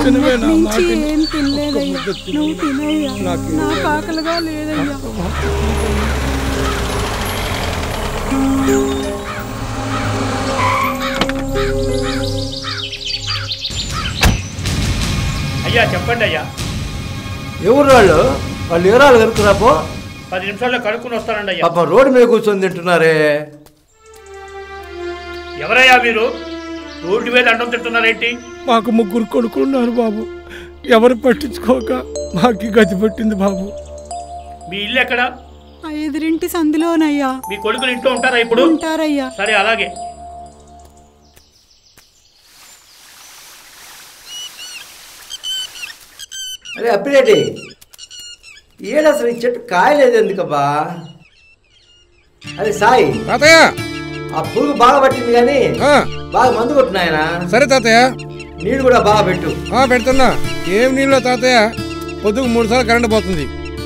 తినవే నా నుంచి మాట విను. ఏం తినలేదయ్యా ముద్ద తిను. నువ్వు తినయ్యా నాకు నాకు ఆకలిగా లేదయ్యా అయ్యా చెప్పండి అయ్యా ఎవరు వాళ్ళు వాళ్ళు వివరాలు కనుక్కురాపో పది నిమిషాల్లో కనుక్కుని వస్తానండి అయ్యా పాప రోడ్డు మీద కూర్చొని తింటున్నారే ఎవరయ్యా మీరు రోడ్డు మీద అన్నం తింటున్నారేంటి మాకు ముగ్గురు కొడుకున్నారు బాబు ఎవరు పట్టించుకోక మాకు ఈ గతి పట్టింది బాబు మీ ఇల్లు ఎక్కడ ఆ ఎదురింటి సందులోనయ్యా మీ కొడుకులు ఇంట్లో ఉంటారా ఇప్పుడు ఉంటారయ్యా సరే అలాగే అరే అప్పిరెడ్డి ఏడు అసలు ఈ చెట్టు కాయలేదు ఎందుకబ్బా అరే సాయి తాతయ్య ఆ పురుగు బాగా పట్టింది కానీ ఆ, బాగా మందు కొట్టినాయన సరే తాతయ్య నీళ్ళు కూడా బాగా పెట్టు ఆ, పెడుతున్నా ఏం నీళ్ళు తాతయ్య పొద్దుకు మూడు సార్లు కరెంట్ పోతుంది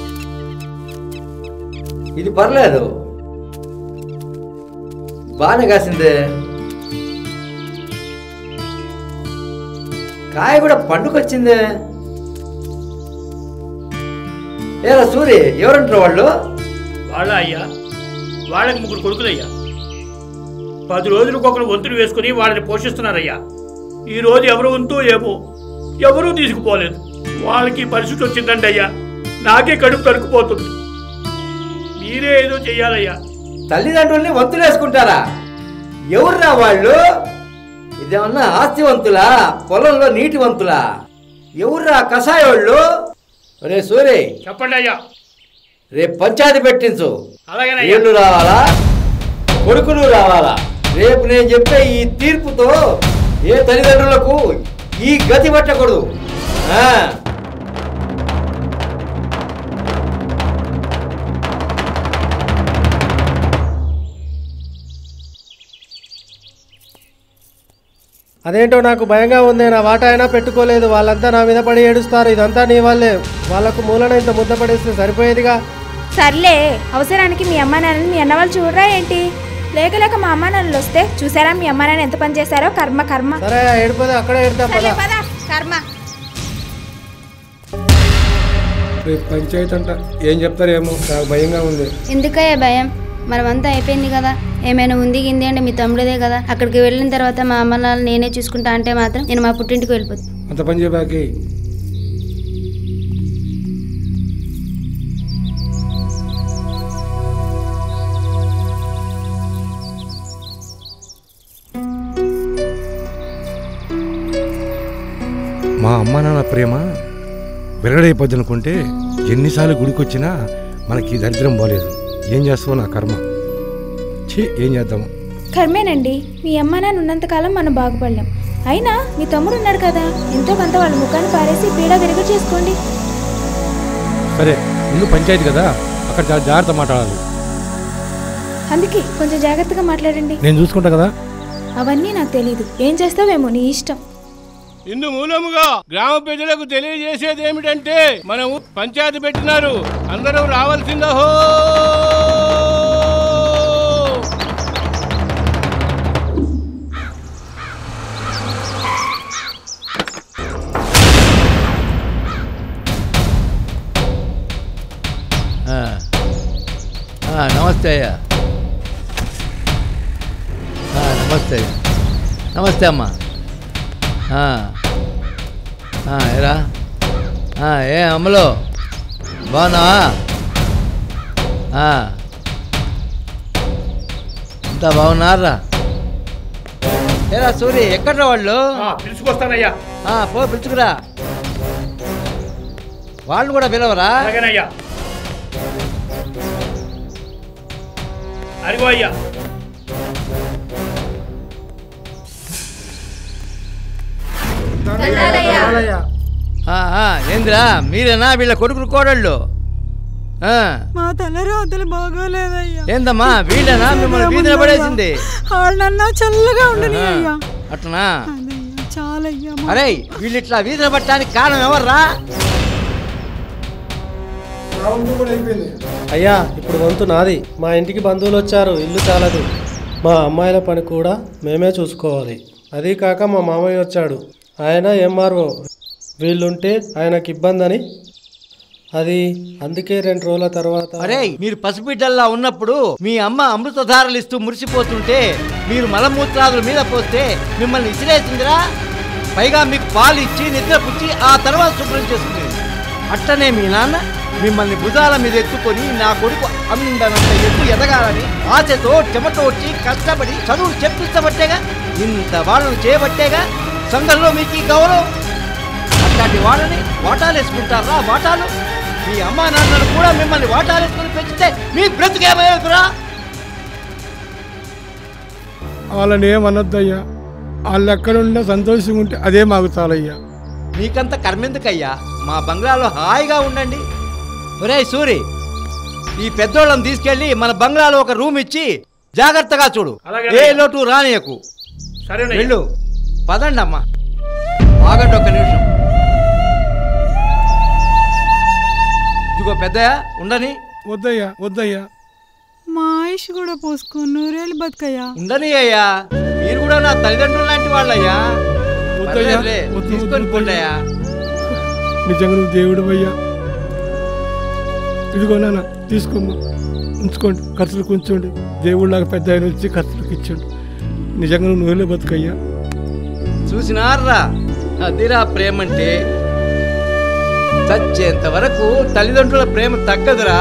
ఇది పర్లేదు బాగానే కాసిందే కాయ కూడా పండుకొచ్చిందే ఏరా సూరి ఎవరంటారు వాళ్ళు వాళ్ళ అయ్యా వాళ్ళకి ముగ్గురు కొడుకులయ్యా పది రోజులకు ఒకరు వంతులు వేసుకుని వాళ్ళని పోషిస్తున్నారయ్యా ఈ రోజు ఎవరు వంతు ఏమో ఎవరూ తీసుకుపోలేదు వాళ్ళకి ఈ పరిస్థితి వచ్చిందండి అయ్యా నాకే కడుపు తరుకుపోతుంది మీరే ఏదో చెయ్యాలయ్యా తల్లిదండ్రుల్ని వంతులు వేసుకుంటారా ఎవర్రా వాళ్ళు ఇదేమన్నా ఆస్తివంతులా పొలంలో నీటివంతులా ఎవర్రా కషాయోళ్ళు రే సూరి చెప్పండి అయ్యా రేపు పంచాయతీ పెట్టించు అలాగేనయ్యా ఏళ్ళు రావాలా కొడుకులు రావాలా రేపు నేను చెప్పే ఈ తీర్పుతో ఏ తల్లిదండ్రులకు ఈ గతి పట్టకూడదు ఆ. అదేంటో నాకు భయంగా ఉంది నా వాటా అయినా పెట్టుకోలేదు వాళ్ళంతా నా మీద పడి ఏడుస్తారు ఇదంతా నీ వాళ్ళే వాళ్ళకు మూలన ఇంత ముద్ద పడేస్తే సరిపోయేదిగా సర్లే అవసరానికి మీ అమ్మా నాన్నని మీ అన్న వాళ్ళు చూడరా ఏంటి లేక లేక మా అమ్మా నాన్నలు వస్తే చూసారా మీ అమ్మా నాన్న ఎంత పని చేశారో కర్మ కర్మ సరే ఏడిపోతే అక్కడే ఏడుతా పద సర్లే పద, కర్మ రేపు పంచాయతీ అంట ఏం చెప్తారేమో నాకు భయంగా ఉంది ఎందుకయ్యా భయం మనమంతా అయిపోయింది కదా ఏమైనా ఉంది గింది అంటే మీ తమ్ముడిదే కదా అక్కడికి వెళ్ళిన తర్వాత మా అమ్మ నాన్న నేనే చూసుకుంటా అంటే మాత్రం నేను మా పుట్టింటికి వెళ్ళిపోతాను అంత పని చేయబాకి మా అమ్మ నాన్న ప్రేమ విరగడైపోద్ది అనుకుంటే ఎన్నిసార్లు గుడికొచ్చినా మనకి ఈ దరిద్రం పోలేదు ఏం చేస్తావు నా కర్మ ఛీ ఏం చేద్దాము కర్మేనండి మీ అమ్మా నాన్న ఉన్నంతకాలం మనం బాగుపడలేం అయినా మీ తమ్ముడు ఉన్నాడు కదా ఎంతో కొంత వాళ్ళ ముఖాన్ని పారేసి పీడ విరగ చేసుకోండి సరే ముందు పంచాయతీ కదా అక్కడ చాలా జాగ్రత్త మాట్లాడాలి అందుకే కొంచెం జాగ్రత్తగా మాట్లాడండి నేను చూసుకుంటా కదా అవన్నీ నాకు తెలీదు ఏం చేస్తావేమో నీ ఇష్టం ఇందు మూలముగా గ్రామ ప్రజలకు తెలియజేసేది ఏమిటంటే మనం పంచాయతీ పెట్టినారు అందరూ రావాల్సిందహో ఆ. ఆ, నమస్తే అయ్యా ఆ, నమస్తే అయ్యా నమస్తే అమ్మా ఆ. ఆ, ఏరా ఆ, ఏ అమ్మలో బాగున్నావా ఆ. అంతా బాగున్నారా ఏరా సూరి ఎక్కడ వాళ్ళు ఆ, పిలుచుకొస్తానయ్యా ఆ, పో పిలుచుకురా వాళ్ళు కూడా పిలవరా అలాగేనయ్యా అదిగో అయ్యా ఆ, ఆ, ఏందిరా మీరేనా వీళ్ళ కొడుకులు కోడళ్ళు ఆ, మా తలరాతలు బాగోలేదయ్యా ఏందమ్మా వీళ్ళేనా మిమ్మల్ని వీధిన పడేసింది వాళ్ళన్నా చల్లగా ఉండని ఆ, అయ్యా అట్లనా అదయ్యా చాలయ్యా మా- అరే వీళ్ళు ఇట్లా వీధిన పట్టడానికి కారణం ఎవర్రా అయ్యా ఇప్పుడు వంతు నాది మా ఇంటికి బంధువులు వచ్చారు ఇల్లు చాలదు మా అమ్మాయిల పని కూడా మేమే చూసుకోవాలి అదీ కాక మా మామయ్య వచ్చాడు ఆయన ఎంఆర్ఓ వీళ్ళుంటే ఆయనకి ఇబ్బంది అని అది అందుకే రెండు రోజుల తర్వాత అరే మీరు పసిబిడ్డల్లా ఉన్నప్పుడు మీ అమ్మ అమృతధారలు ఇస్తూ మురిసిపోతుంటే మీరు మలమూత్రాదుల మీద పోస్తే మిమ్మల్ని ఇసిరేసిందిరా పైగా మీకు పాలు ఇచ్చి నిద్ర పుచ్చి ఆ తర్వాత శుభ్రం చేసుకునేది అట్టనే మీ నాన్న మిమ్మల్ని భుజాల మీద ఎత్తుకొని నా కొడుకు అందనంత ఎత్తు ఎదగాలని ఆశతో చెమటోడ్చి కష్టపడి చదువు చెప్పిస్తబట్టేగా ఇంత వాళ్ళను చేయబట్టేగా సంఘంలో మీకు ఈ గౌరవం అట్లాంటి వాళ్ళని వాటాలు వేసుకుంటారా వాటాలు మీ అమ్మా నాన్నలు కూడా మిమ్మల్ని వాటాలు వేసుకుని పెంచితే మీ బ్రతుకేమయ్యకురా వాళ్ళని ఏమనొద్దయ్యా వాళ్ళు ఎక్కడున్నా సంతోషంగా ఉంటే అదే మాకు చాలయ్యా మీకంత కర్మెందుకయ్యా మా బంగ్లాలో హాయిగా ఉండండి ఒరేయ్ సూరి ఈ పెద్దోళ్ళని తీసుకెళ్ళి మన బంగ్లాలో ఒక రూమ్ ఇచ్చి జాగ్రత్తగా చూడు అలాగే ఏ లోటు రానియకు సరేనయ్యా వెళ్ళు పదండి అమ్మా ఆగండి ఒక్క నిమిషం ఇదిగో పెద్దయ్య ఉండని వద్దయ్యా వద్దయ్యా మా ఆయుష్ కూడా పోసుకో నూరేళ్ళు బతుకయ్యా ఉండని అయ్యా మీరు కూడా నా తల్లిదండ్రులు లాంటి వాళ్ళయ్యా వద్దయ్యా, పర్లేదులే, వద్దు, తీసుకొని వద్దు, పోండయ్యా నిజంగా నువ్వు దేవుడు అయ్యా ఇదిగో నాన్న తీసుకోమ్మా ఉంచుకోండి ఖర్చులకు ఉంచండి దేవుళ్ళగా పెద్ద ఆయన వచ్చి ఖర్చులకు ఇచ్చండి నిజంగా నువ్వు నువ్వులే బతుకయ్యా చూసినారా అదిరా ప్రేమ అంటే చచ్చేంత వరకు తల్లిదండ్రుల ప్రేమ తగ్గదురా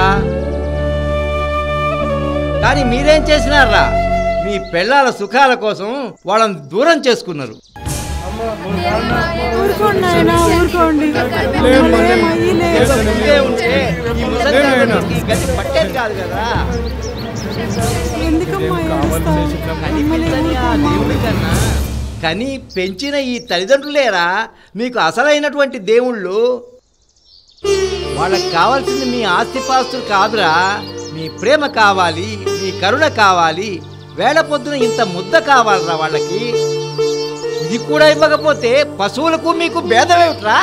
కానీ మీరేం చేసినారా మీ పెళ్ళాల సుఖాల కోసం వాళ్ళని దూరం చేసుకున్నారు ఊరుకోండి నాయనా ఊరుకోండి లేమ్మా, ఏం అయ్యలేదు. ఏదో ఇదే ఉంటే ఈ ముసలితనానికి గతి పట్టేది కాదు కదా ఎందుకమ్మా ఏడుస్తావు కనిపించని ఆ దేవుడి కన్నా కని పెంచిన ఈ తల్లిదండ్రులేరా మీకు అసలైనటువంటి దేవుళ్ళు వాళ్ళకి కావాల్సింది మీ ఆస్తిపాస్తులు కాదురా మీ ప్రేమ కావాలి మీ కరుణ కావాలి వేళ పొద్దున ఇంత ముద్ద కావాలరా వాళ్ళకి ఇది కూడా ఇవ్వకపోతే పశువులకు మీకు భేదమేమిట్రా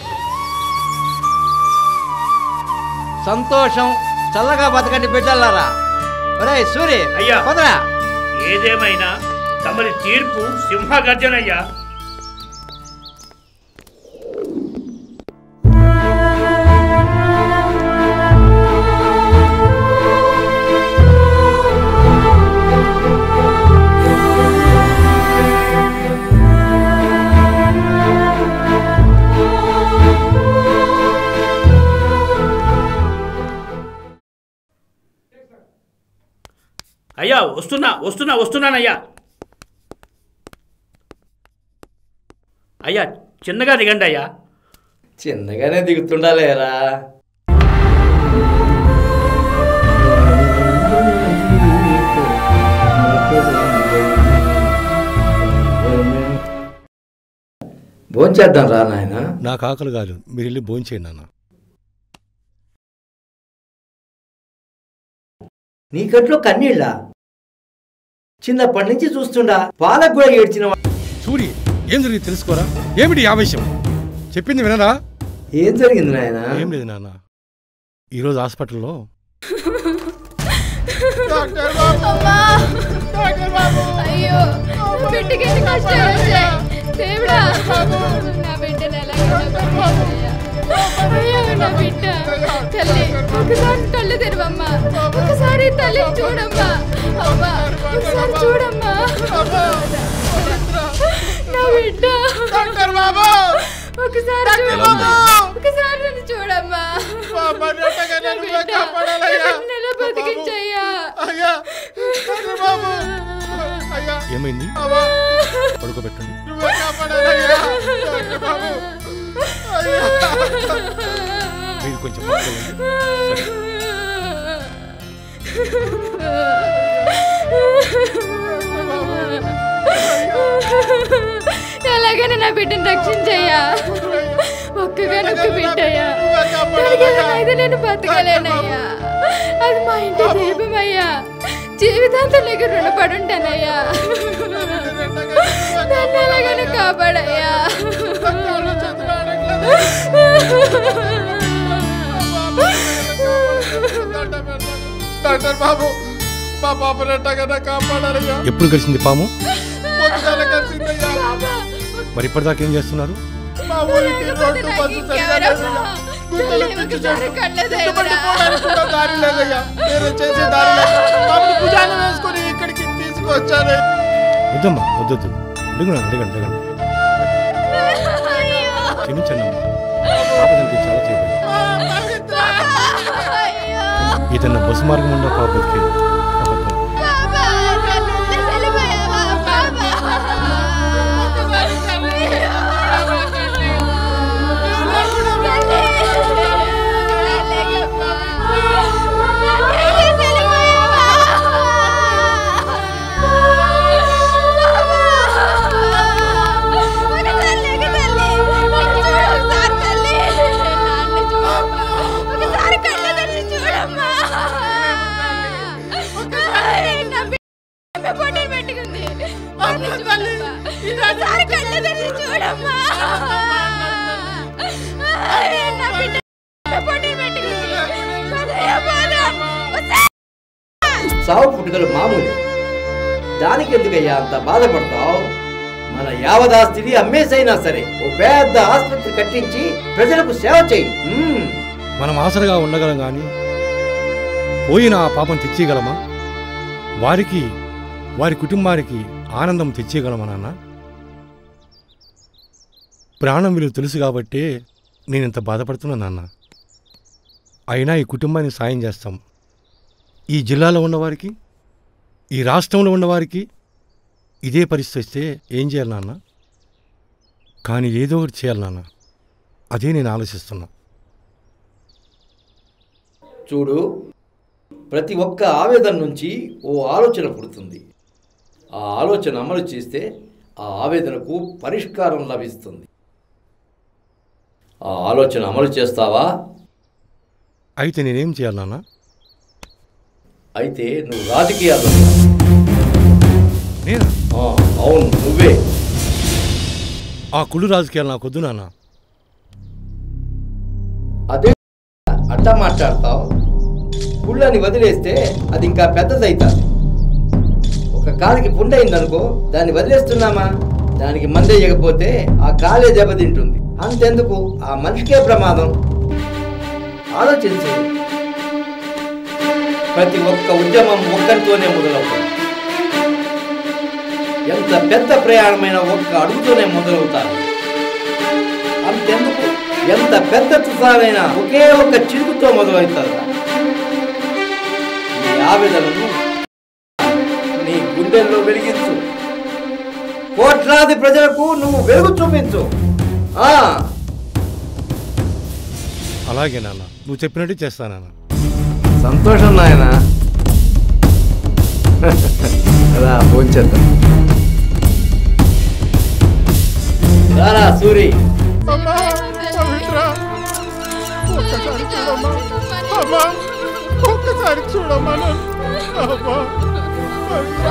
సంతోషం చల్లగా బతకండి బిడ్డలారా ఒరే సూరి అయ్యా. పదరా ఏదేమైనా తమరి తీర్పు సింహగర్జనయ్యా అయ్యా వస్తున్నా వస్తున్నా వస్తున్నానయ్యా అయ్యా చిన్నగా దిగండి అయ్యా చిన్నగానే దిగుతుండాలేరా భోంచేద్దాం రా నాయన నాకు ఆకలి కాదు మీరు వెళ్ళి భోంచేయండి నాన్న నీ కట్లో కన్నీళ్ళ చిన్నప్పటి నుంచి చూస్తుండా పాలకు కూడా ఏడ్చిన వా- సూరి ఏం జరిగింది తెలుసుకోరా ఏమిటి ఈ ఆవేశం చెప్పింది వినరా ఏం జరిగింది నాయన ఏం లేదు నాన్న ఈరోజు హాస్పిటల్లో అమ్మా అయ్యో నా బిడ్డకి ఎన్ని కష్టాలు వచ్చాయి దేవుడా నా బిడ్డను ఎలాగైనా అయ్యో నా బిడ్డ తల్లి ఒకసారి కళ్ళు తెరవమ్మా ఒకసారి తల్లి చూడమ్మా అమ్మా ఒకసారి చూడమ్మా నా బిడ్డ ఒకసారి చూడమ్మా ఒకసారి నన్ను చూడమ్మా నా బిడ్డ నన్ను ఎలా బతికించయ్యా ఏమైంది పడుకోబెట్టండి మీరు కొంచెం పడుకోండి సరే. ఎలాగైనా నా బిడ్డను రక్షించయ్యా ఒక్కగా నొక్క బిడ్డయ్యా దానికి ఏదైనా అయితే నేను బతకలేనయ్యా అది మా ఇంటి దీపమయ్యా జీవితాంతం నీకు రుణపడి ఉంటానయ్యా దాన్ని ఎలాగైనా కాపాడయ్యా డాక్టర్ బాబు మా పాపను ఎట్టగన్నా కాపాడారయ్యా ఎప్పుడు కలిసింది పాము పొద్దుగాల కలిసిందయ్యా మరి ఇప్పటిదాకా ఏం చేస్తున్నారు మా ఊరికి రోడ్డు బస్సు సరిగా లేదయ్యా గుంతలు పిచ్చి చెట్లు చుట్టుపట్టి పోవడానికి కూడా దారి లేదయ్యా వేరే చేసే దారి లేదు పాపని భుజాన వేసుకొని ఇక్కడికి తీసుకొచ్చాను వద్దమ్మా వద్దొద్దు అడుగునా అడగండి అడగండి క్షమించండి అమ్మా పాప దానికి చాలా చేయబడి ఇతను బస్సు మార్గం ఉన్న పాప బతికేది పాపం. చూడమ్మా నా బిడ్డ పొట్టిని పెట్టుకుంది పదయ్య, పద. సావు పుట్టుకలు మామూలు దానికి ఎందుకయ్యా అంత బాధపడతావు మన యావదాస్తిని అమ్మేసైనా సరే ఓ పెద్ద ఆసుపత్రి కట్టించి ప్రజలకు సేవ చెయ్యి మ్మ్. మనం ఆసరగా ఉండగలం కానీ పోయిన ఆ పాపం తెచ్చేయగలమా వారికి వారి కుటుంబానికి ఆనందం తెచ్చేయగలమా నాన్న ప్రాణం విలువ తెలుసు కాబట్టే నేను ఇంత బాధపడుతున్నా నాన్న అయినా ఈ కుటుంబానికి సాయం చేస్తాం ఈ జిల్లాలో ఉన్నవారికి ఈ రాష్ట్రంలో ఉన్నవారికి ఇదే పరిస్థితి వస్తే ఏం చేయాలి నాన్న కానీ ఏదో ఒకటి చేయాలి నాన్న అదే నేను ఆలోచిస్తున్నా చూడు ప్రతి ఒక్క ఆవేదన నుంచి ఓ ఆలోచన పుడుతుంది ఆ ఆలోచన అమలు చేస్తే ఆ ఆవేదనకు పరిష్కారం లభిస్తుంది ఆ ఆలోచన అమలు చేస్తావా అయితే నేనేం చేయాలి నాన్న అయితే నువ్వు రాజకీయాల్లో నేను ఆ, అవును నువ్వే ఆ కుళ్ళు రాజకీయాలు నాకు వద్దు నాన్న అదే అట్టా మాట్లాడతావు పుళ్ళని వదిలేస్తే అది ఇంకా పెద్దదవుతుంది ఒక కాలికి పుండైందనుకో దాన్ని వదిలేస్తున్నామా దానికి మందేయకపోతే ఆ కాలే దెబ్బతింటుంది అంతెందుకు ఆ మనిషికే ప్రమాదం ఆలోచించు ప్రతి ఒక్క ఉద్యమం ఒక్కరితోనే మొదలవుతుంది ఎంత పెద్ద ప్రయాణమైన ఒక్క అడుగుతోనే మొదలవుతారు అంతెందుకు ఎంత పెద్ద తుఫానైనా ఒకే ఒక్క చిరుకుతో మొదలవుతారు ఈ ఆవేదనను నీ గుండెల్లో వెలిగించు కోట్లాది ప్రజలకు నువ్వు వెలుగు చూపించు ఆ అలాగే నాన్న నువ్వు చెప్పినట్టు చేస్తా నాన్న సంతోషం నాయన రా భోంచేద్దాం రారా సూరి అమ్మా పవిత్ర ఒక్కసారి చూడమ్మా అమ్మా ఒక్కసారి చూడమ్మా నన్ను అమ్మా పవిత్ర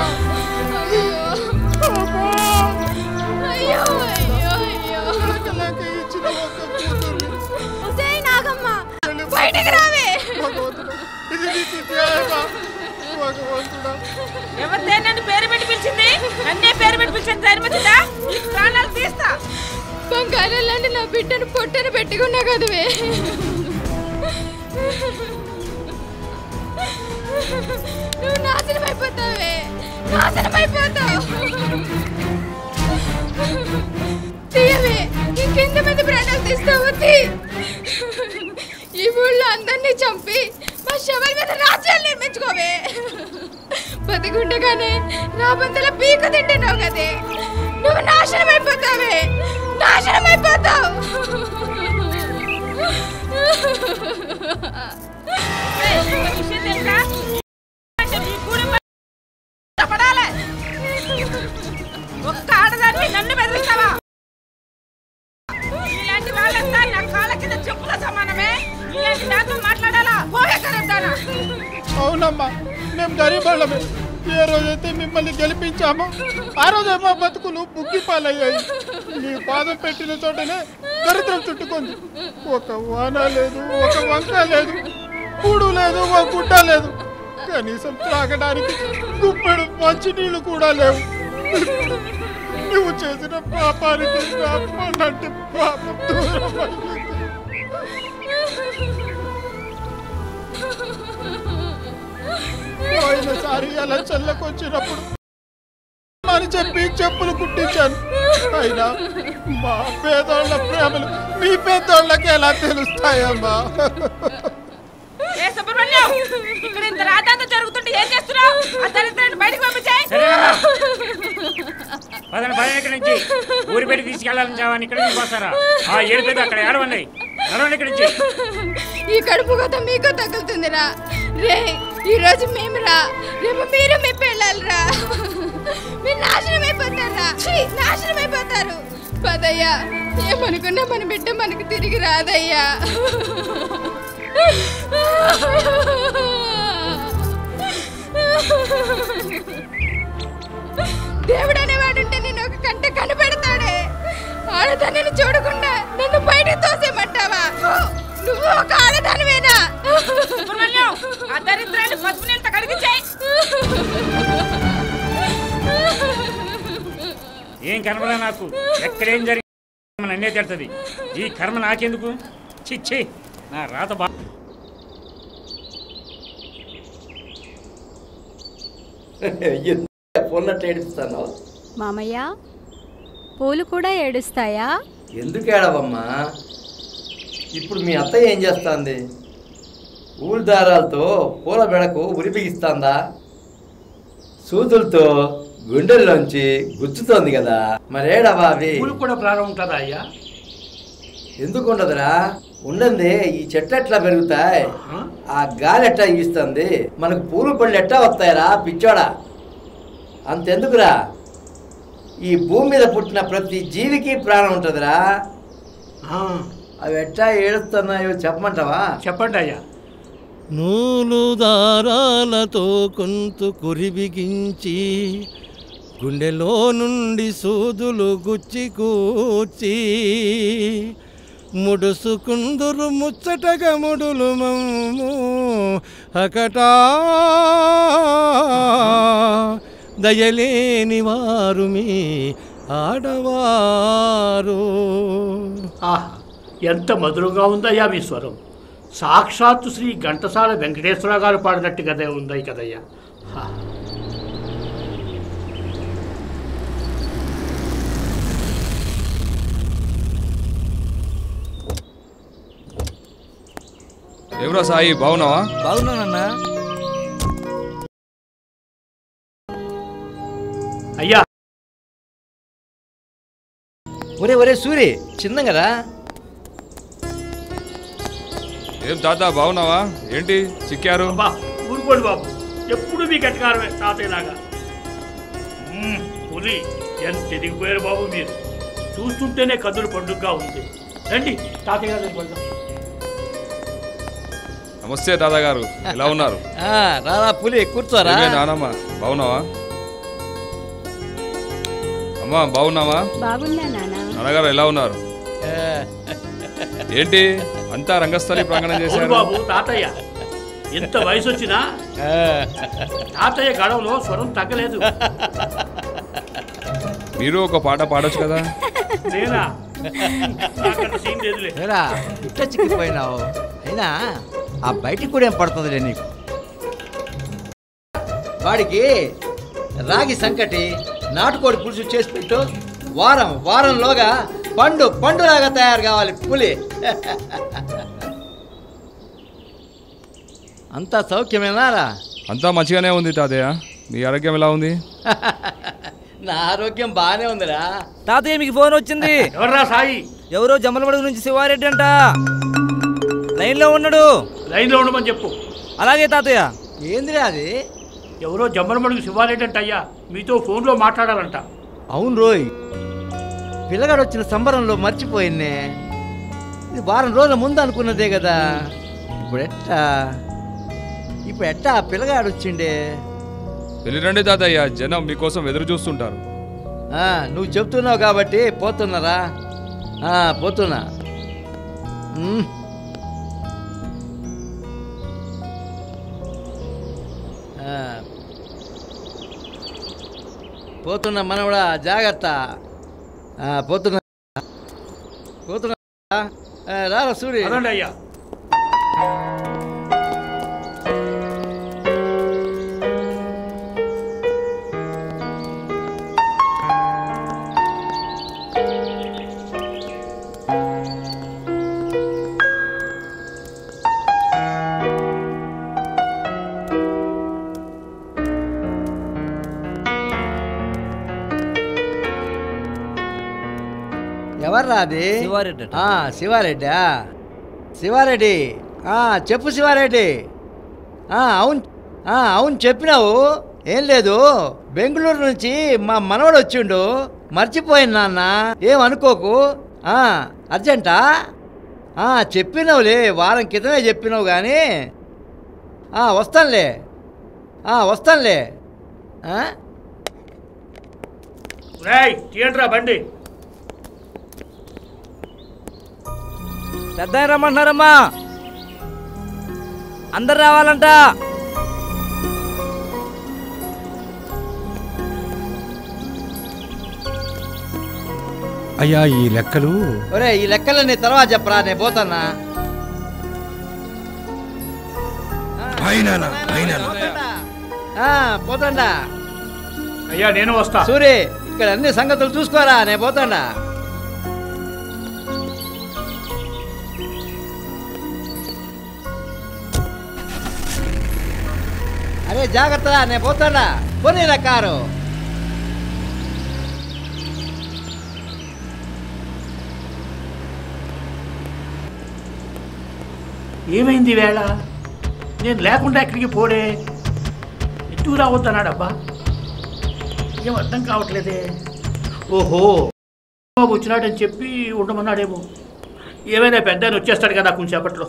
అమ్మా అయ్యో అయ్యో అయ్యో లేక ఇచ్చిన ఒక్క కూతుర్ని ఉసేయ్ నాగమ్మ బయటికి రావే భగవంతుడా ఇది నీకు న్యాయమా భగవంతుడా ఎవరిదే నన్ను పేరు పెట్టి పిలిచింది నన్నే పేరు పెట్టి పిలిచింది ధైర్యమచ్చిందా ఈ ప్రాణాలు తీస్తా బంగారాలంటే నా బిడ్డను పొట్టను పెట్టుకున్నా కదవే నువ్వు నాశనం అయిపోతావే నాశనం అయిపోతావు తీయవే ఇంకెంతమంది ప్రాణాలు తీస్తావు తీ ఈ ఊళ్ళో అందరినీ చంపి మా శవాల మీద రాజ్యాలు నిర్మించుకోవే బతికుండగానే నా బంతుల పీక తింటున్నావు కదే నువ్వు నాశనం అయిపోతావే నాశనం అయిపోతావు ఏయ్, ఒక విషయం తెలుసా అంటే నీ కుటుంబం పడాలి ఒక్క ఆడదాన్ని నన్ను బెదిరిస్తావా ఇలాంటి వాళ్ళంతా నా కాళ్ళ కింద చెప్పుల సమానమే ఇలాంటి నాతో మాట్లాడాలా పోయే కరెక్టానా అవునమ్మా మేము గరీబ్ ఏ రోజైతే మిమ్మల్ని గెలిపించామో ఆ రోజే మా బతుకులు బుగ్గి పాలయ్యాయి నీ పాదం పెట్టిన చోటనే దరిద్రం చుట్టుకుంది ఒక వాన లేదు ఒక వంక లేదు కూడు లేదు ఒక గుడ్డ లేదు కనీసం త్రాగడానికి గుప్పెడు మంచి నీళ్లు కూడా లేవు నువ్వు చేసిన పాపానికి నా మొన్నటి పాపం దూరం అయ్యింది. పోయినసారి అలా చల్లకొచ్చినప్పుడు అని చెప్పి చెప్పులు కుట్టించాను అయినా మా పేదోళ్ళ ప్రేమలు మీ పేదోళ్ళకి ఎలా తెలుస్తాయమ్మా ఏ సుబ్రహ్మణ్యం ఇక్కడ ఇంత రాద్దాంతం జరుగుతుంటే ఏం చేస్తున్నావు ఆ దరిద్రాన్ని బయటకు పంపించాయి పదండి పదండి ఇక్కడి నుంచి ఊరి పెట్టి తీసుకెళ్ళాలని చావని ఇక్కడ నుంచి వస్తారా ఆ ఏడుపేది అక్కడ ఏడవండి నడవండి ఇక్కడి నుంచి ఈ కడుపు కొత్త మీకు తగులుతుందిరా రే ఈ రోజు మేము రా రేపు మీరు మీ పెళ్ళాలిరా మీరు నాశనం అయిపోతారా ఛీ, నాశనం అయిపోతారు పదయ్యా ఏమనుకున్నా మన బిడ్డ మనకు తిరిగి రాదయ్యా దేవుడు అనేవాడుంటే నేను ఒక కంట కనపెడతాడే ఆడదానిని చూడకుండా నన్ను బయటకు తోసేమంటావా నువ్వు ఒక ఆడదానివేనా సుబ్రహ్మణ్యం ఆ దరిద్రాన్ని పసుపు నీళ్ళతో కడిగించాయి ఏం కనబడా నాకు ఎక్కడేం జరిగి నన్నే తిడుతుంది ఈ కర్మ నాకెందుకు చిచ్చి నా రాత బా పొన్నట్టు ఏడుస్తాను మామయ్య పూలు కూడా ఏడుస్తాయా ఎందుకు ఏడవమ్మా ఇప్పుడు మీ అత్తయ్య ఏం చేస్తాంది ఊలు దారాలతో పూల బెడకు ఉరి బిగిస్తాందా సూదులతో గుండెల్లోంచి గుచ్చుతోంది కదా మరేడవా అవి పూలు కూడా ప్రాణం ఉంటుందా అయ్యా ఎందుకు ఉండదురా ఉండండి ఈ చెట్లు ఎట్లా పెరుగుతాయి ఆ గాలి ఎట్లా ఈస్తుంది మనకు పూలు పళ్ళు ఎట్టా వస్తాయరా పిచ్చోడా అంతెందుకురా ఈ భూమి మీద పుట్టిన ప్రతి జీవికి ప్రాణం ఉంటుందిరా అవి ఎట్టా ఏడుస్తున్నాయో చెప్పమంటావా చెప్పండి అయ్యా నూలు దారాలతో కొంత కురిబిగించి గుండెలో నుండి సూదులు గుచ్చి కూర్చి ముడుసుకుందురు ముచ్చటగా ముడులు మమ్ము అకటా దయలేని వారు మీ ఆడవారు ఆహా ఎంత మధురంగా ఉందయ్యా మీ స్వరం సాక్షాత్తు శ్రీ ఘంటసాల వెంకటేశ్వర గారు పాడినట్టు కదా ఉంది కదయ్యా హా. ఎవరా సాయి బాగున్నావా బాగున్నానన్నా అయ్యా ఒరే ఒరే సూరి చిన్నగరా ఏం తాత బాగున్నావా ఏంటి చిక్కారు ఊరుకోండి బాబు ఎప్పుడు మీ గట్టికారమే తాతయ్యలాగా మ్మ్, పులి ఎంత ఎదిగిపోయారు బాబు మీరు చూస్తుంటేనే కదులు పండుగగా ఉంది రండి తాతయ్య గారు వెళ్దాం. నమస్తే తాతగారు ఎలా ఉన్నారు ఆ, రారా పులి కూర్చోరా ఏమే నానమ్మ బాగున్నావా అమ్మా బాగున్నావా బాగున్నా నానా నాన్నగారు ఎలా ఉన్నారు ఏంటి అంతా రంగస్థలి ప్రాంగణం అవును చేశారు బాబు తాతయ్య ఎంత వయసు వచ్చినా తాతయ్య గడవలో స్వరం తగ్గలేదు మీరు ఒక పాట పాడొచ్చు కదా నేనా నాకంత సీన్ లేదులే ఏరా ఇట్ట చిక్కిపోయినావు అయినా ఆ బయటికి కూడా ఏం పడుతుందిలే నీకు వాడికి రాగి సంకటి నాటుకోడి పులుసు చేసి పెట్టు వారం వారంలోగా పండు పండులాగా తయారు కావాలి పులి అంతా సౌఖ్యమేనారా అంతా మంచిగానే ఉంది తాతయ్య మీ ఆరోగ్యం ఎలా ఉంది నా ఆరోగ్యం బాగానే ఉందిరా తాతయ్య మీకు ఫోన్ వచ్చింది ఎవర్రా సాయి ఎవరో జమ్మలమడుగు నుంచి శివారెడ్డి అంట లైన్లో ఉన్నాడు లైన్లో ఉండమని చెప్పు అలాగే తాతయ్య ఏందిరా అది ఎవరో జమ్మలమడుగు శివారెడ్డి అంట అయ్యా మీతో ఫోన్లో మాట్లాడాలంట అవును రోయ్ పిల్లగాడు వచ్చిన సంబరంలో మర్చిపోయిన్నే ఇది వారం రోజుల ముందు అనుకున్నదే కదా ఇప్పుడు ఎట్టా ఇప్పుడు ఎట్టా ఆ పిల్లగాడు వచ్చిండే వెళ్ళిరండి తాతయ్య జనం మీకోసం ఎదురు చూస్తుంటారు ఆ, నువ్వు చెప్తున్నావు కాబట్టి పోతున్నారా ఆ, పోతున్నా ఉమ్. ఆ. పోతున్నా మనవడా జాగ్రత్త ఆ, పోతున్నా పోతున్నా ఆ, రారా సూరి అదండి అయ్యా ఎవర్రా అది శివారెడ్డి అట. ఆ, శివారెడ్డా శివారెడ్డి ఆ, చెప్పు శివారెడ్డి ఆ, అవును ఆ, అవును చెప్పినావు ఏం లేదు బెంగళూరు నుంచి మా మనవడు వచ్చిండు మర్చిపోయింది నాన్న ఏం అనుకోకు ఆ, అర్జెంటా ఆ, చెప్పినావులే వారం క్రితమే చెప్పినావు కానీ ఆ, వస్తానులే ఆ, వస్తానులే ఆ? రేయ్ తీయండిరా బండి పెద్ద ఆయన రమ్మంటున్నారమ్మా అందరు రావాలంట అయ్యా ఈ లెక్కలు ఒరే ఈ లెక్కలన్నీ తర్వాత చెప్పరా నేను పోతానా ఆ, పోతాండా అయ్యా నేను వస్తా సూరి ఇక్కడ అన్ని సంగతులు చూసుకోరా నేను పోతాండా అరే జాగ్రత్త నేను పోతాడా పోనీ నా కారు ఏమైంది వేళ నేను లేకుండా ఎక్కడికి పోడే ఎందుకు రావద్దన్నాడబ్బా ఏం అర్థం కావట్లేదే ఓహో బాబు వచ్చినాడని చెప్పి ఉండమన్నాడేమో ఏమైనా పెద్ద ఆయన వచ్చేస్తాడు కదా కొంచెం సేపట్లో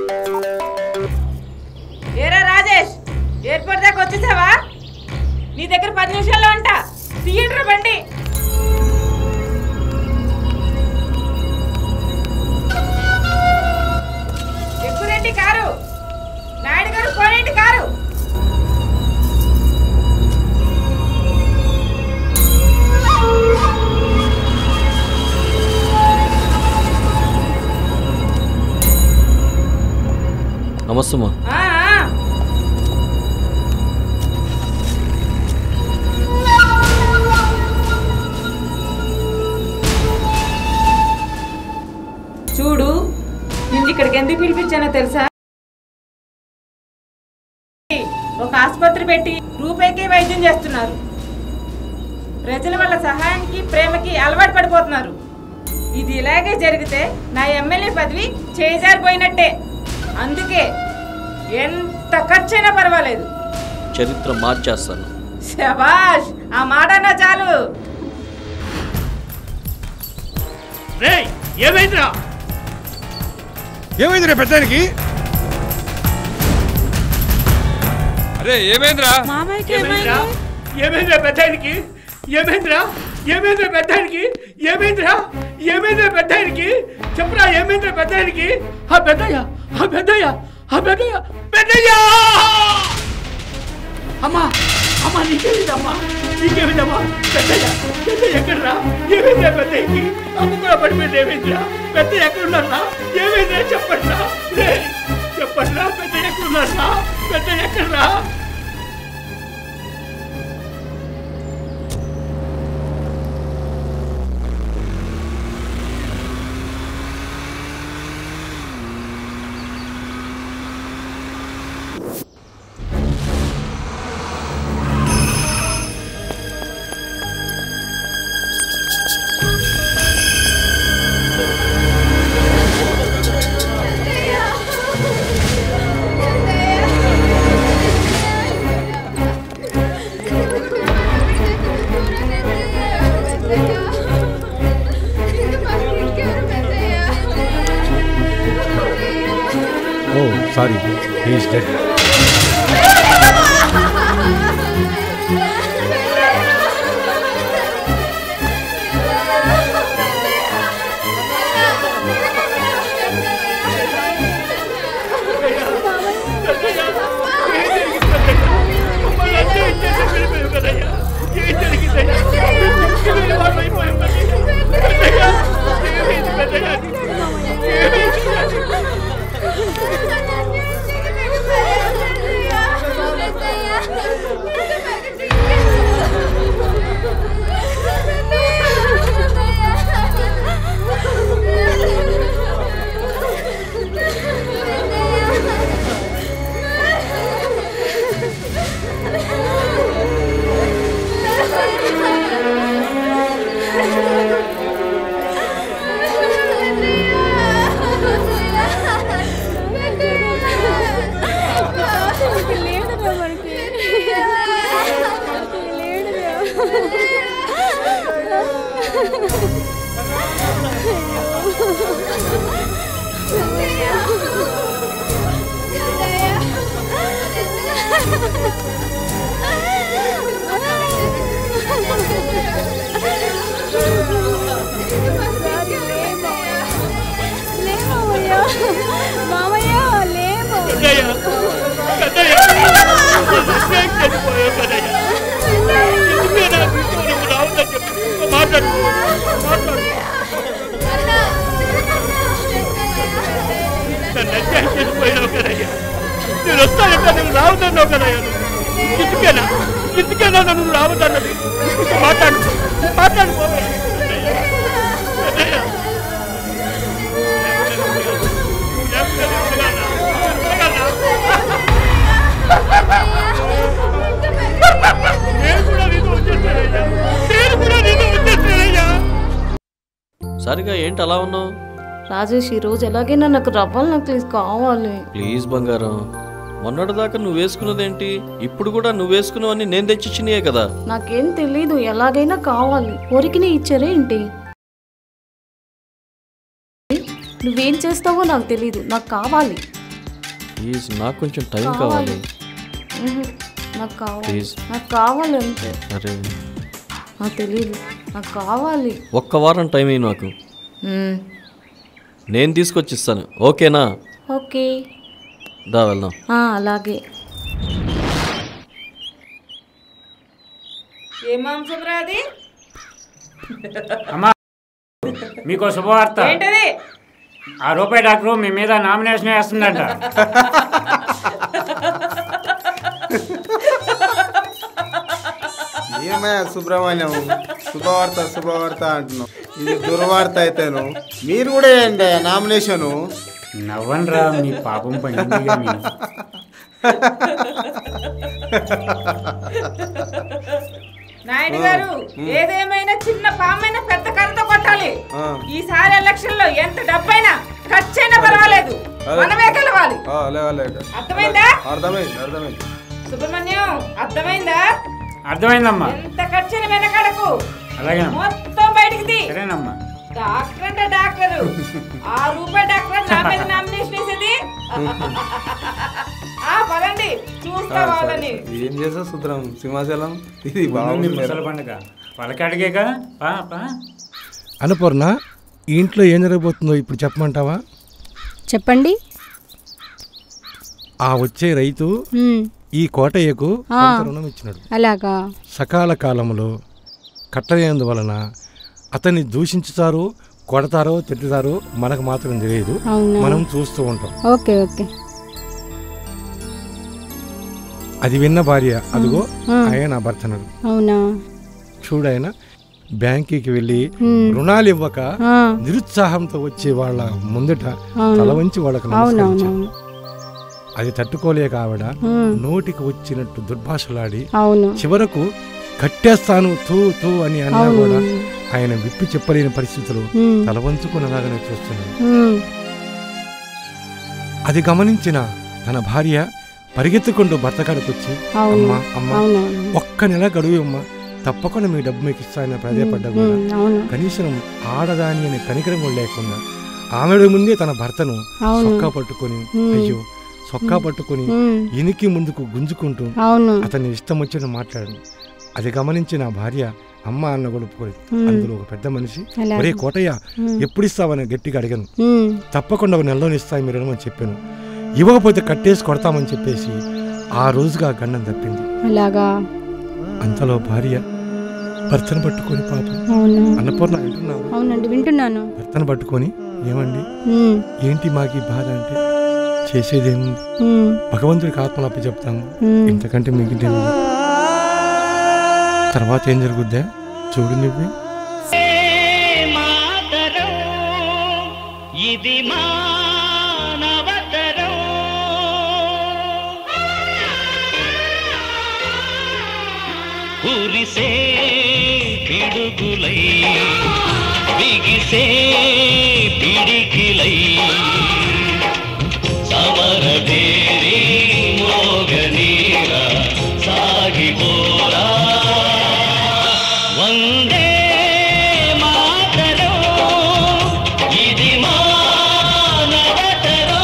ఏరా రాజేష్ ఎయిర్పోర్ట్ దాకా వచ్చేసావా నీ దగ్గర పది నిమిషాల్లో ఉంటా తీయండిరా బండి ఎక్కురేంటి కారు నాయుడు గారు పోనేంటి కారు నమస్తమ్మా ఆ, ఆ. చూడు నిన్ను ఇక్కడికి ఎందుకు పిలిపించానో తెలుసా ఒక ఆసుపత్రి పెట్టి రూపాయికి వైద్యం చేస్తున్నారు ప్రజల వల్ల సహాయానికి ప్రేమకి అలవాటు పడిపోతున్నారు ఇది ఇలాగే జరిగితే నా ఎమ్మెల్యే పదవి చేజారిపోయినట్టే అందుకే ఎంత ఖర్చైనా పర్వాలేదు చరిత్ర మార్చేస్తాను శబాష్ ఆ మాట అన్నా చాలు రేయ్ ఏమైందిరా ఏమైంది రే పెద్దానికి అరే ఏమైందిరా ఏమైందిరా ఏమైందిరా పెద్దాయనికి ఏమైందిరా ఏమైందిరా పెద్దాయనికి ఏమైందిరా ఏమైందిరా పెద్దాయనికి చెప్పురా ఏమైందిరా పెద్దాయనికి ఆ పెద్దయ్య ఆ పెద్దయ్య ఆ పెద్దయ్య పెద్దయ్య అమ్మా అమ్మా నీకేమిదమ్మా నీకేమిదమ్మా పెద్దయ్య పెద్దయ్య ఎక్కడరా ఏమైందిరా పెద్దయ్యకి అమ్మ కూడా పడిపోయింది ఏమైందిరా పెద్ద ఎక్కడున్నారా ఏమైందిరా చెప్పండిరా రే చెప్పండిరా పెద్ద ఎక్కడున్నారా పెద్ద ఎక్కడరా ఓ సారీ హీఈస్ డెడ్ ఏం జరిగిందయ్యా రావద్దన్నావు కదా ఇందుకేనా ఇందుకేనా నన్ను రావద్దన్నది మాట్లాడు మాట్లాడు బాబాయ్. నేను కూడా నీతో వచ్చేస్తానయ్యా నేను కూడా నీతో వచ్చేస్తానయ్యా సరిగా ఏంటి అలా ఉన్నావు రాజేష్ ఈ రోజు ఎలాగైనా నాకు రవ్వల నెక్లెస్ కావాలి ప్లీజ్ బంగారం మొన్నటిదాకా నువ్వు వేసుకున్నదేంటి ఇప్పుడు కూడా నువ్వు వేసుకున్నవన్నీ నేను తెచ్చిచ్చినాయే కదా నాకేం తెలీదు ఎలాగైనా కావాలి ఊరికి ఇచ్చారే ఏంటి నువ్వేం చేస్తావో నాకు తెలీదు నాకు కావాలి ప్లీజ్ నాకు కొంచెం టైం కావాలి ఉహు, నాకు కావాలి Please. నాకు కావాలి అంతే అరే నాకు తెలీదు నాకు కావాలి ఒక్క వారం టైం అయ్యి నాకు ఉమ్, నేను తీసుకొచ్చిస్తాను ఓకేనా ఓకే దా వెళ్దాం ఆ, అలాగే ఏ మాంసంరాది అమ్మా మీకు శుభవార్త ఏంటది ఆ రూపాయి డాక్టర్ మీ మీద నామినేషన్ వేస్తుందంట ఏమయ్యా సుబ్రహ్మణ్యం శుభవార్త శుభవార్త అంటున్నావు ఇది దుర్వార్త అయితేను మీరు కూడా ఏంటి నామినేషను నవ్వనరా మీ పాపం పండింది కానీ నాయుడు గారు ఏదేమైనా చిన్న పామైనా పెద్ద కర్రతో కొట్టాలి ఆ. ఈసారి ఎలక్షన్ లో ఎంత డబ్బైనా ఖర్చైనా పర్వాలేదు మనమే గెలవాలి ఆ, లేవా, లేక. అర్థమైందా అర్థమైంది అర్థమైంది సుబ్రహ్మణ్యం అర్థమైందా అర్థమైందమ్మా ఎంత ఖర్చైన వెనకడకు అలాగేనమ్మా మొత్తం బయటికి తీ సరేనమ్మా డాక్టర్ అంటే డాక్టర్ ఆ రూపాయి డాక్టర్ నా మీద నామినేషన్ వేసేది ఆ పదండి చూస్తా వాళ్ళని ఏం చేసావు సుద్రం సింహాచలం ఇది ముందు బాగుంది ముసలి పండుగ పలకాడికే కదా పా పా అన్నపూర్ణ ఈ ఇంట్లో ఏం జరగబోతుందో ఇప్పుడు చెప్పమంటావా చెప్పండి ఆ వచ్చే రైతు మ్మ్. ఈ కోటయ్యకు ఆ. కొంత రుణం ఇచ్చినాడు అలాగా సకాల కాలంలో కట్టలేనందువలన అతన్ని దూషించుతారో కొడతారో తిట్టుతారో మనకు మాత్రం తెలియదు అవునా? మనం చూస్తూ ఉంటాం ఓకే ఓకే అది విన్న భార్య అదిగో ఆ. ఆయన నా భర్తనడు అవునా చూడాయన బ్యాంకుకి వెళ్ళి మ్మ్. రుణాలు ఇవ్వక ఆ. నిరుత్సాహంతో వచ్చే వాళ్ళ ముందట అవును. తల వంచి వాళ్ళకి అవునవునవును నమస్కరించాడు అది తట్టుకోలేక ఆవిడ మ్మ్. నోటికి వచ్చినట్టు దుర్భాషలాడి అవును. చివరకు కట్టేస్తాను తూ తూ అని అన్నా అవును. కూడా ఆయన విప్పి చెప్పలేని పరిస్థితులు మ్మ్. తల వంచుకున్నలాగానే చూస్తున్నాడు మ్మ్. అది గమనించిన తన భార్య పరిగెత్తుకుంటూ భర్త కాడికి వచ్చి అవును. అమ్మా అమ్మా అవునవును. ఒక్క నెల గడువు అమ్మా తప్పకుండా మీ డబ్బు మీకు ఇస్తానని ప్రాధాయపడ్డా కూడా మ్మ్. అవును. కనీసం ఆడదాని అనే కనికరం కూడా లేకుండా ఆమెడ ముందే తన భర్తను అవును. సొక్కా పట్టుకొని మ్మ్. అయ్యో సొక్కా మ్మ్. పట్టుకొని మ్మ్. ఇనికి ముందుకు గుంజుకుంటూ అవును. అతని ఇష్టం వచ్చిన మాట్లాడు అది గమనించిన ఆ భార్య అమ్మ అన్న కూడా ఒప్పుకోలేదు మ్మ్. అందులో ఒక పెద్ద మనిషి అలాగే. ఒరే కోటయ్య మ్మ్. ఎప్పుడు ఇస్తావని గట్టిగా అడిగాను మ్మ్. తప్పకుండా ఒక నెలలో ఇస్తాయి మీరు అని చెప్పాను ఇవ్వకపోతే కట్టేసి కొడతామని చెప్పేసి ఆ రోజుగా గండం తప్పింది అలాగా అంతలో భార్య భర్తను పట్టుకొని పాపం అవునా అన్నపూర్ణ వింటున్నావా అవునండి వింటున్నాను భర్తను పట్టుకొని ఏమండి మ్మ్. ఏంటి మాకు ఈ బాధ అంటే చేసేదేముంది మ్మ్. భగవంతుడికి ఆత్మలు అప్ప చెప్తాము మ్మ్. ఇంతకంటే మిగిలిన తర్వాత ఏం జరుగుద్దా చూడు నువ్వు ఇది మానవతరం కురిసే పిడుగులై బిగిసే పిడికిలై సమరదేరి మోగనీరా సాగిపోరా వందే మాతరం ఇది మానవతరం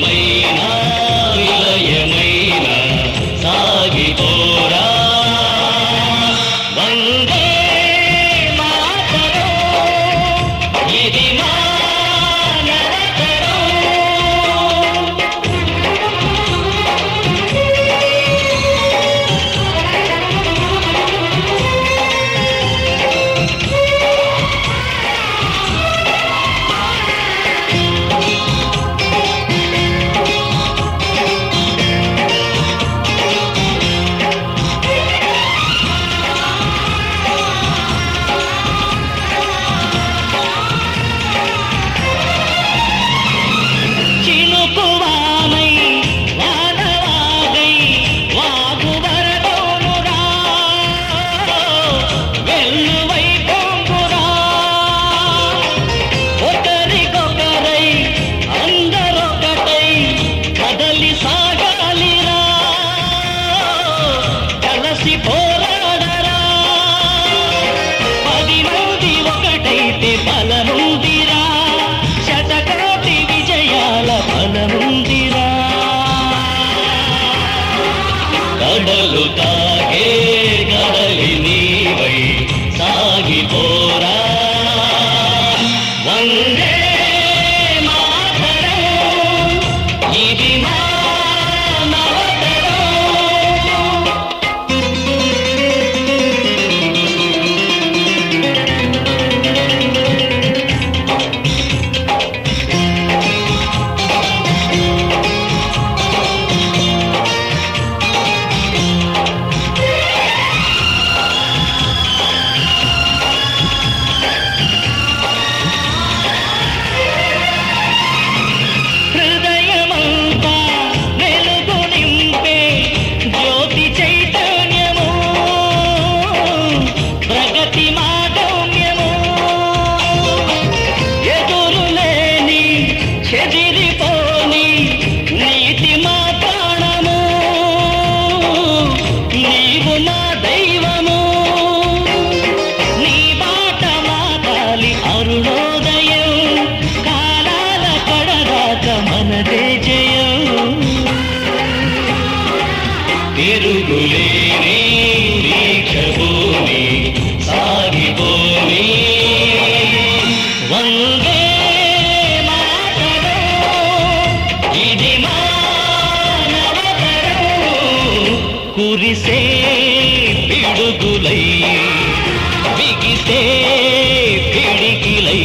విజయమైన విలయమైన సాగిపోరా వందే మాతరం ఇది మానవతరం చినుకువానై వానవాగై వాగువరదోనురా వెల్లువై పొంగురా ఒకరికొకరై అందరొకటై కదలి సాగాలిరా కలసి పోరాడరా పది మంది ఒకటైతే బలముందిరా శతకోటి విజయాల బలముందిరా కడలు తాగే కడలి నీవై సాగిపోరా వందే మాతరం ఇది మానవతరం హృదయమంతా వెలుగు నింపే జ్యోతి చైతన్యము ప్రగతి మాధవ్యము ఎదురులేని చెదిరిపోని నీతి మా ప్రాణము నీవు మా దైవము నీ బాట మాటాలి అరుణోదయం కాలాల పడరాక మనదే జయం తిరుగులేని దీక్షభూమి సాగిపోని వందే మాతరం ఇది మానవతరం కురిసే పిడుగులై బిగిసే పిడికిలై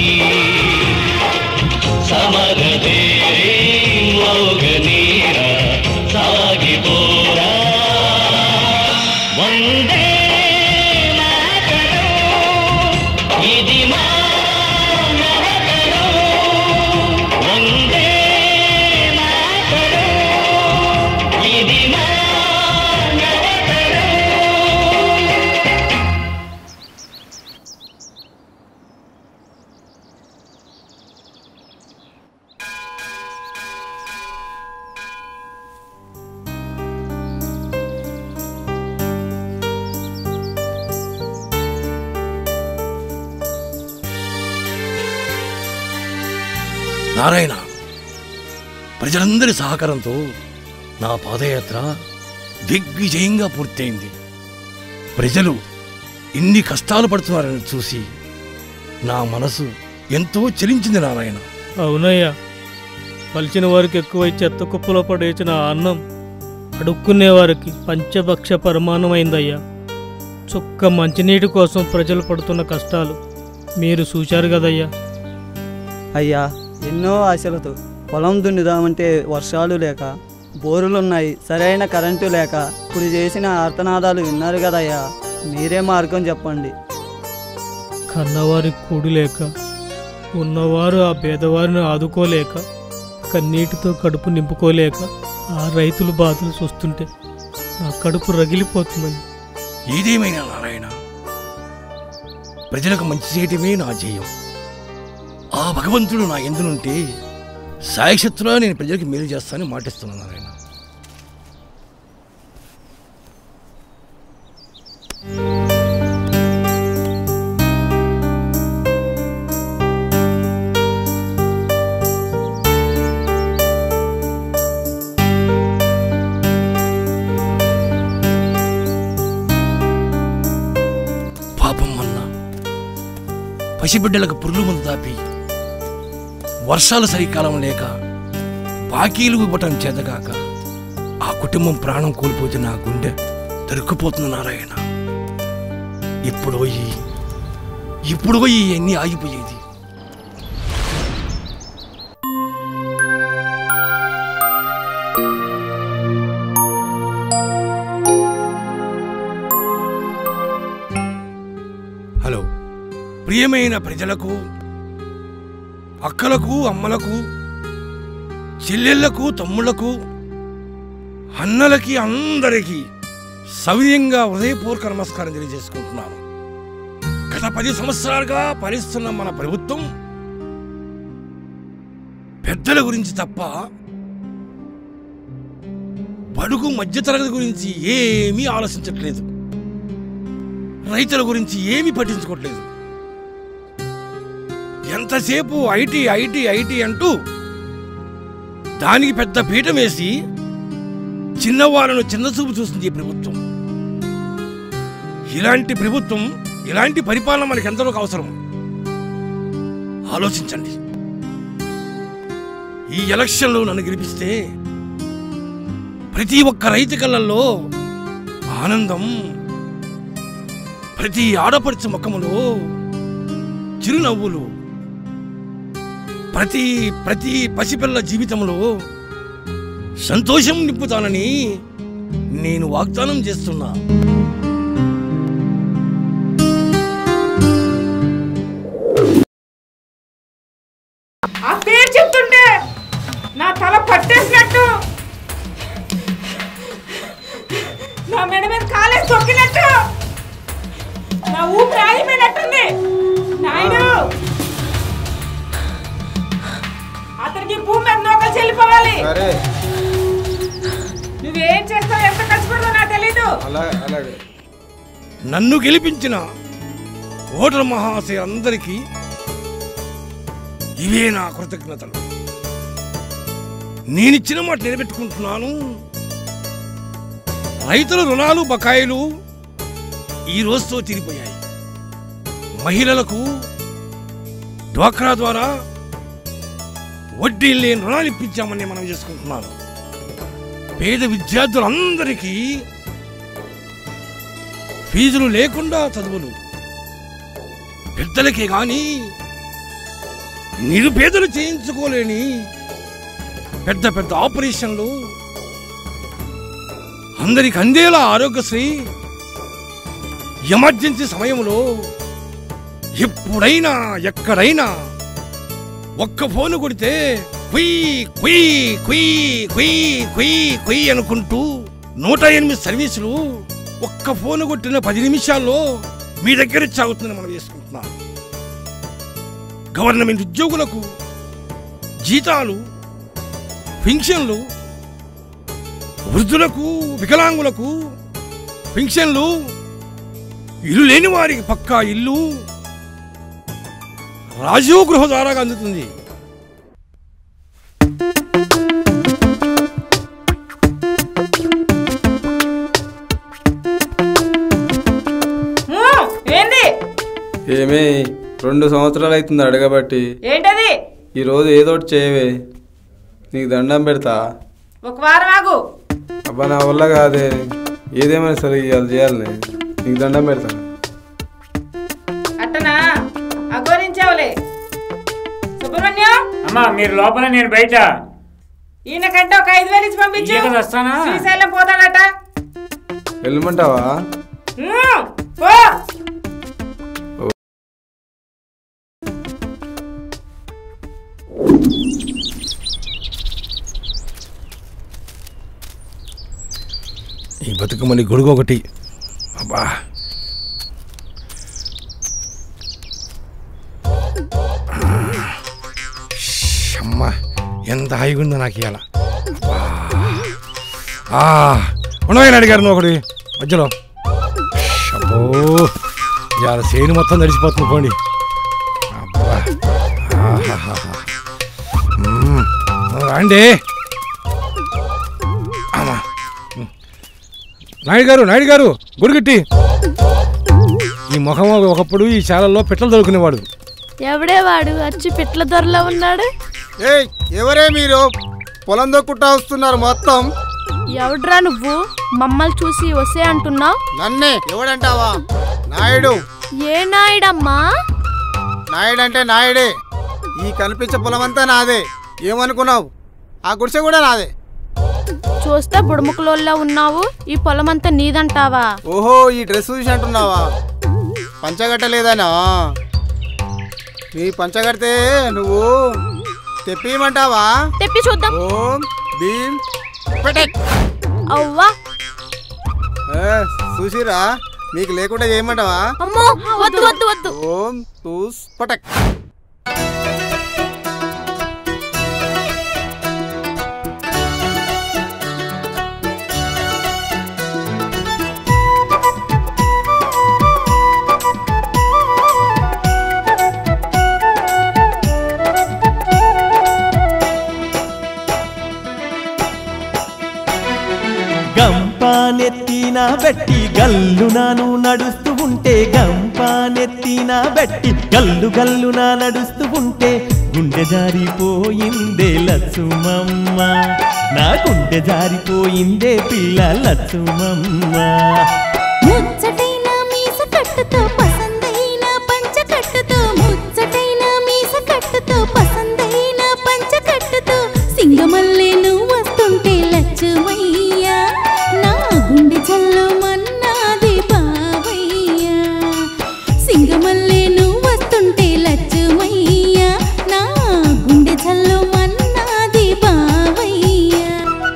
సమరదేరే మోగనీరా సాగిపోరా వందే మాతరం ఇది మానవతరం వందే మాతరం ఇది మానవతరం నారాయణ ప్రజలందరి సహకారంతో నా పాదయాత్ర దిగ్విజయంగా పూర్తయింది ప్రజలు ఇన్ని కష్టాలు పడుతున్నారని చూసి నా మనసు ఎంతో చలించింది నారాయణ అవునయ్యా పలిచిన వారికి ఎక్కువై చెత్త కుప్పలో పడేసిన ఆ అన్నం అడుక్కునే వారికి పంచభక్ష పరిమాణమైందయ్యా చుక్క మంచినీటి కోసం ప్రజలు పడుతున్న కష్టాలు మీరు చూశారు కదయ్యా అయ్యా ఎన్నో ఆశలతో పొలం దున్నుదామంటే వర్షాలు లేక బోరులున్నాయి సరైన కరెంటు లేక ఇప్పుడు చేసిన ఆర్తనాదాలు విన్నారు కదయ్యా మీరే మార్గం చెప్పండి కన్నవారి కూడు లేక ఉన్నవారు ఆ పేదవారిని ఆదుకోలేక కన్నీటితో కడుపు నింపుకోలేక ఆ రైతుల బాధలు చూస్తుంటే నా కడుపు రగిలిపోతుందని ఏదేమైనా నారాయణ ప్రజలకు మంచి చేయటమే నా జయం ఆ భగవంతుడు నా ఎందునుంటే సాయశత్రులా నేను ప్రజలకు మేలు చేస్తానని మాటిస్తున్నాను నారాయణ పసిబిడ్డలకు పురులు మందు దాపి వర్షాలు సరికాలం లేక బాకీలు ఇవ్వటం చేతగాక ఆ కుటుంబం ప్రాణం కోల్పోతే నా గుండె దొరికిపోతుంది నారాయణ ఇప్పుడు పోయి ఇప్పుడు పోయి ఎన్ని ఆగిపోయేది హలో ప్రియమైన ప్రజలకు అక్కలకు అమ్మలకు చెల్లెళ్లకు తమ్ముళ్లకు అన్నలకి అందరికీ సవినయంగా హృదయపూర్వక నమస్కారం తెలియజేసుకుంటున్నాను గత పది సంవత్సరాలుగా పాలిస్తున్న మన ప్రభుత్వం పెద్దల గురించి తప్ప బడుగు మధ్యతరగతి గురించి ఏమీ ఆలోచించట్లేదు రైతుల గురించి ఏమీ పట్టించుకోవట్లేదు ఎంతసేపు ఐటీ ఐటీ ఐటీ అంటూ దానికి పెద్ద పీఠం వేసి చిన్నవాళ్ళను చిన్న చూపు చూస్తుంది ఈ ప్రభుత్వం ఇలాంటి ప్రభుత్వం ఇలాంటి పరిపాలన మనకి ఎంతవరకు అవసరం ఆలోచించండి ఈ ఎలక్షన్లో నన్ను గెలిపిస్తే ప్రతి ఒక్క రైతు కళ్ళల్లో ఆనందం ప్రతి ఆడపడుచు ముఖములో చిరునవ్వులు ప్రతి ప్రతి పసిపిల్ల జీవితంలో సంతోషం నింపుతానని నేను వాగ్దానం చేస్తున్నా ఆ పేరు చెప్తుంటే నా తల పట్టేసినట్టు నా మెడ మీద కాలేసి తొక్కినట్టు నా ఊపిరి ఆగిపోయినట్టుంది నాయుడు అతనికి భూమి మీద నౌకలు చెల్లిపోవాలి సరే నువ్వేం చేస్తావు ఎంత కష్టపడదో నాకు తెలీదు అలాగే అలాగే నన్ను గెలిపించిన ఓటర్ మహాశయులందరికీ ఇవే నా కృతజ్ఞతలు నేనిచ్చిన మాట నిలబెట్టుకుంటున్నాను రైతుల రుణాలు బకాయిలు ఈ రోజుతో తీరిపోయాయి మహిళలకు డ్వాక్రా ద్వారా వడ్డీ లేని రుణాలు ఇప్పించామని మనం చేసుకుంటున్నాను పేద విద్యార్థులందరికీ ఫీజులు లేకుండా చదువులు పెద్దలకే గాని నిరుపేదలు చేయించుకోలేని పెద్ద పెద్ద ఆపరేషన్లు అందరికి అందేలా ఆరోగ్యశ్రీ ఎమర్జెన్సీ సమయంలో ఎప్పుడైనా ఎక్కడైనా ఒక్క ఫోన్ కొడితే కుయ్ కుయ్ కుయ్ కుయ్ కుయ్ కుయ్ అనుకుంటూ నూట ఎనిమిది సర్వీసులు ఒక్క ఫోన్ కొట్టిన పది నిమిషాల్లో మీ దగ్గర సాగుతుందని మనం చేసుకుంటున్నాం గవర్నమెంట్ ఉద్యోగులకు జీతాలు పింఛన్లు వృద్ధులకు వికలాంగులకు పింఛన్లు ఇల్లు లేని వారికి పక్కా ఇల్లు రాజీవ్ గృహ ద్వారా అందుతుంది ఊ, ఏంది ఏమే రెండు సంవత్సరాలు అవుతుంది అడగబట్టి ఏంటది ఈ రోజు ఏదో ఒకటి చేయవే నీకు దండం పెడతా ఒక వారం ఆగు అబ్బా నా వల్ల కాదే ఏదేమైనా సరే ఇవాళ చేయాలి నీకు దండం పెడతాను అట్టనా అఘోరించావులే సుబ్రహ్మణ్యం అమ్మా మీరు లోపల నేను బయట ఈయనకంటే ఒక ఐదు వేలు ఇచ్చి పంపించు ఇయ్యక వస్తానా? శ్రీశైలం పోతాడట వెళ్ళమంటావా ఊ, పో ఈ బతుకమ్మని గొడుగు ఒకటి అబ్బా అమ్మ ఎంత హాయిగా ఉందో నాకు ఇవాళ ఉండవైనా అడిగారు నువ్వు ఒకటి మధ్యలో అబ్బో ఇవాళ సేను మొత్తం తడిసిపోతుంది పోండి అబ్బా ఆహాహాహా. మ్మ్. రండి అమ్మా నాయుడు గారు నాయుడు గారు గుడిగిట్టి ఈ ముఖం ఒకప్పుడు ఈ శాలల్లో పిట్టలు దొరుకునేవాడు ఎవడే వాడు వచ్చి పిట్ల దొరలో ఉన్నాడు ఏయ్ ఎవరే మీరు పొలం దొక్కుంటా వస్తున్నారు మొత్తం ఎవడ్రా నువ్వు మమ్మల్ని చూసి వసే అంటున్నావు నన్నే ఎవడంటావా నాయుడు ఏ నాయుడమ్మా నాయుడు అంటే నాయుడే ఈ కనిపించే పొలం అంతా నాదే ఏమనుకున్నావు ఆ గుడిసె కూడా నాదే చూస్తే బుడముకలోల్లా ఉన్నావు ఈ పొలం అంతా నీదంటావా ఓహో ఈ డ్రెస్ చూసి అంటున్నావా పంచగట్టలేదనా నీ పంచగడితే నువ్వు తెప్పియమంటావా తెప్పి చూద్దాం ఓం భీం పటక్ అవ్వా ఏ, చూసిరా మీకు లేకుండా చేయమంటావా అమ్మో వద్దు వద్దు వద్దు ఓం తూస్ పటక్ గంపానెత్తిన బెట్టి గల్లు నాను నడుస్తూ ఉంటే గంపానెత్తిన బెట్టి గల్లు గల్లున నడుస్తూ ఉంటే గుండె జారిపోయిందే లచ్చుమమ్మ నా గుండె జారిపోయిందే పిల్ల లచ్చుమమ్మ ముచ్చటైన మీస కట్టుతో పసందైన పంచ కట్టుతో ముచ్చటైన మీస కట్టుతో పసందైన పంచ కట్టుతో సింగమల్లే నువ్వు వస్తుంటే లచ్చుమయ్యా నా గుండె చల్లు మన్నాది బావయ్యా సింగమల్లే నువ్వు వస్తుంటే లచ్చుమయ్యా నా గుండె చల్లు మన్నాది బావయ్యా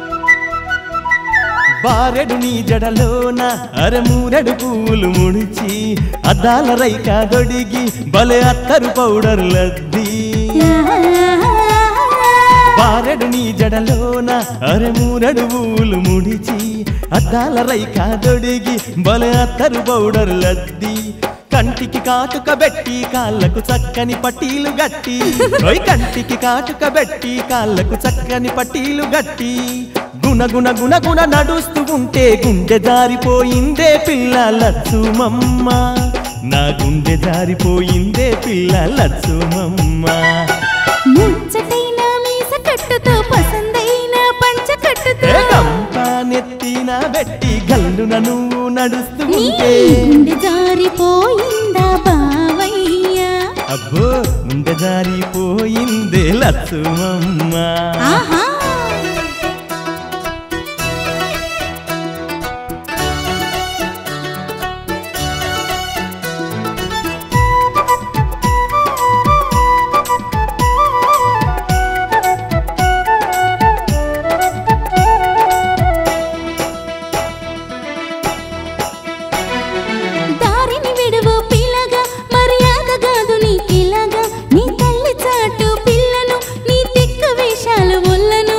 బారెడు నీ జడలోన అరమూరెడు పూలు ముడిచి అద్దాల రైక దొడిగి బలే అత్తరు పౌడర్ లద్ది బారెడు నీ జడలోన అరమూరెడు పూలు ముడిచి అద్దాల రైక దొడిగి బలే అత్తరు పౌడర్ లద్ది కంటికి కాటుక బెట్టి కాళ్ళకు చక్కని పట్టీలు గట్టి ఓయ్ కంటికి కాటుక బెట్టి కాళ్ళకు చక్కని పట్టీలు గట్టి గుణ గుణ గుణ గుణ నడుస్తూ ఉంటే గుండె జారిపోయిందే పిల్ల లచ్చుమమ్మ నా గుండె జారిపోయిందే పిల్ల లచ్చుమమ్మ ముచ్చటైన మీస కట్టుతో పసందైన పంచ కట్టుతో ఏ గంప నెత్తిన బెట్టి గల్లున నువ్వు నడుస్తూ నీ ఉంటే గుండె జారిపోయిందా బావయ్యా అబ్బో గుండె జారిపోయిందే లచ్చుమమ్మ ఆహా దారిని విడువు పిల్లగా మర్యాద కాదు నీకిలాగా నీ తల్లి చాటు పిల్లను నీ తిక్క వేషాలు ఒల్లను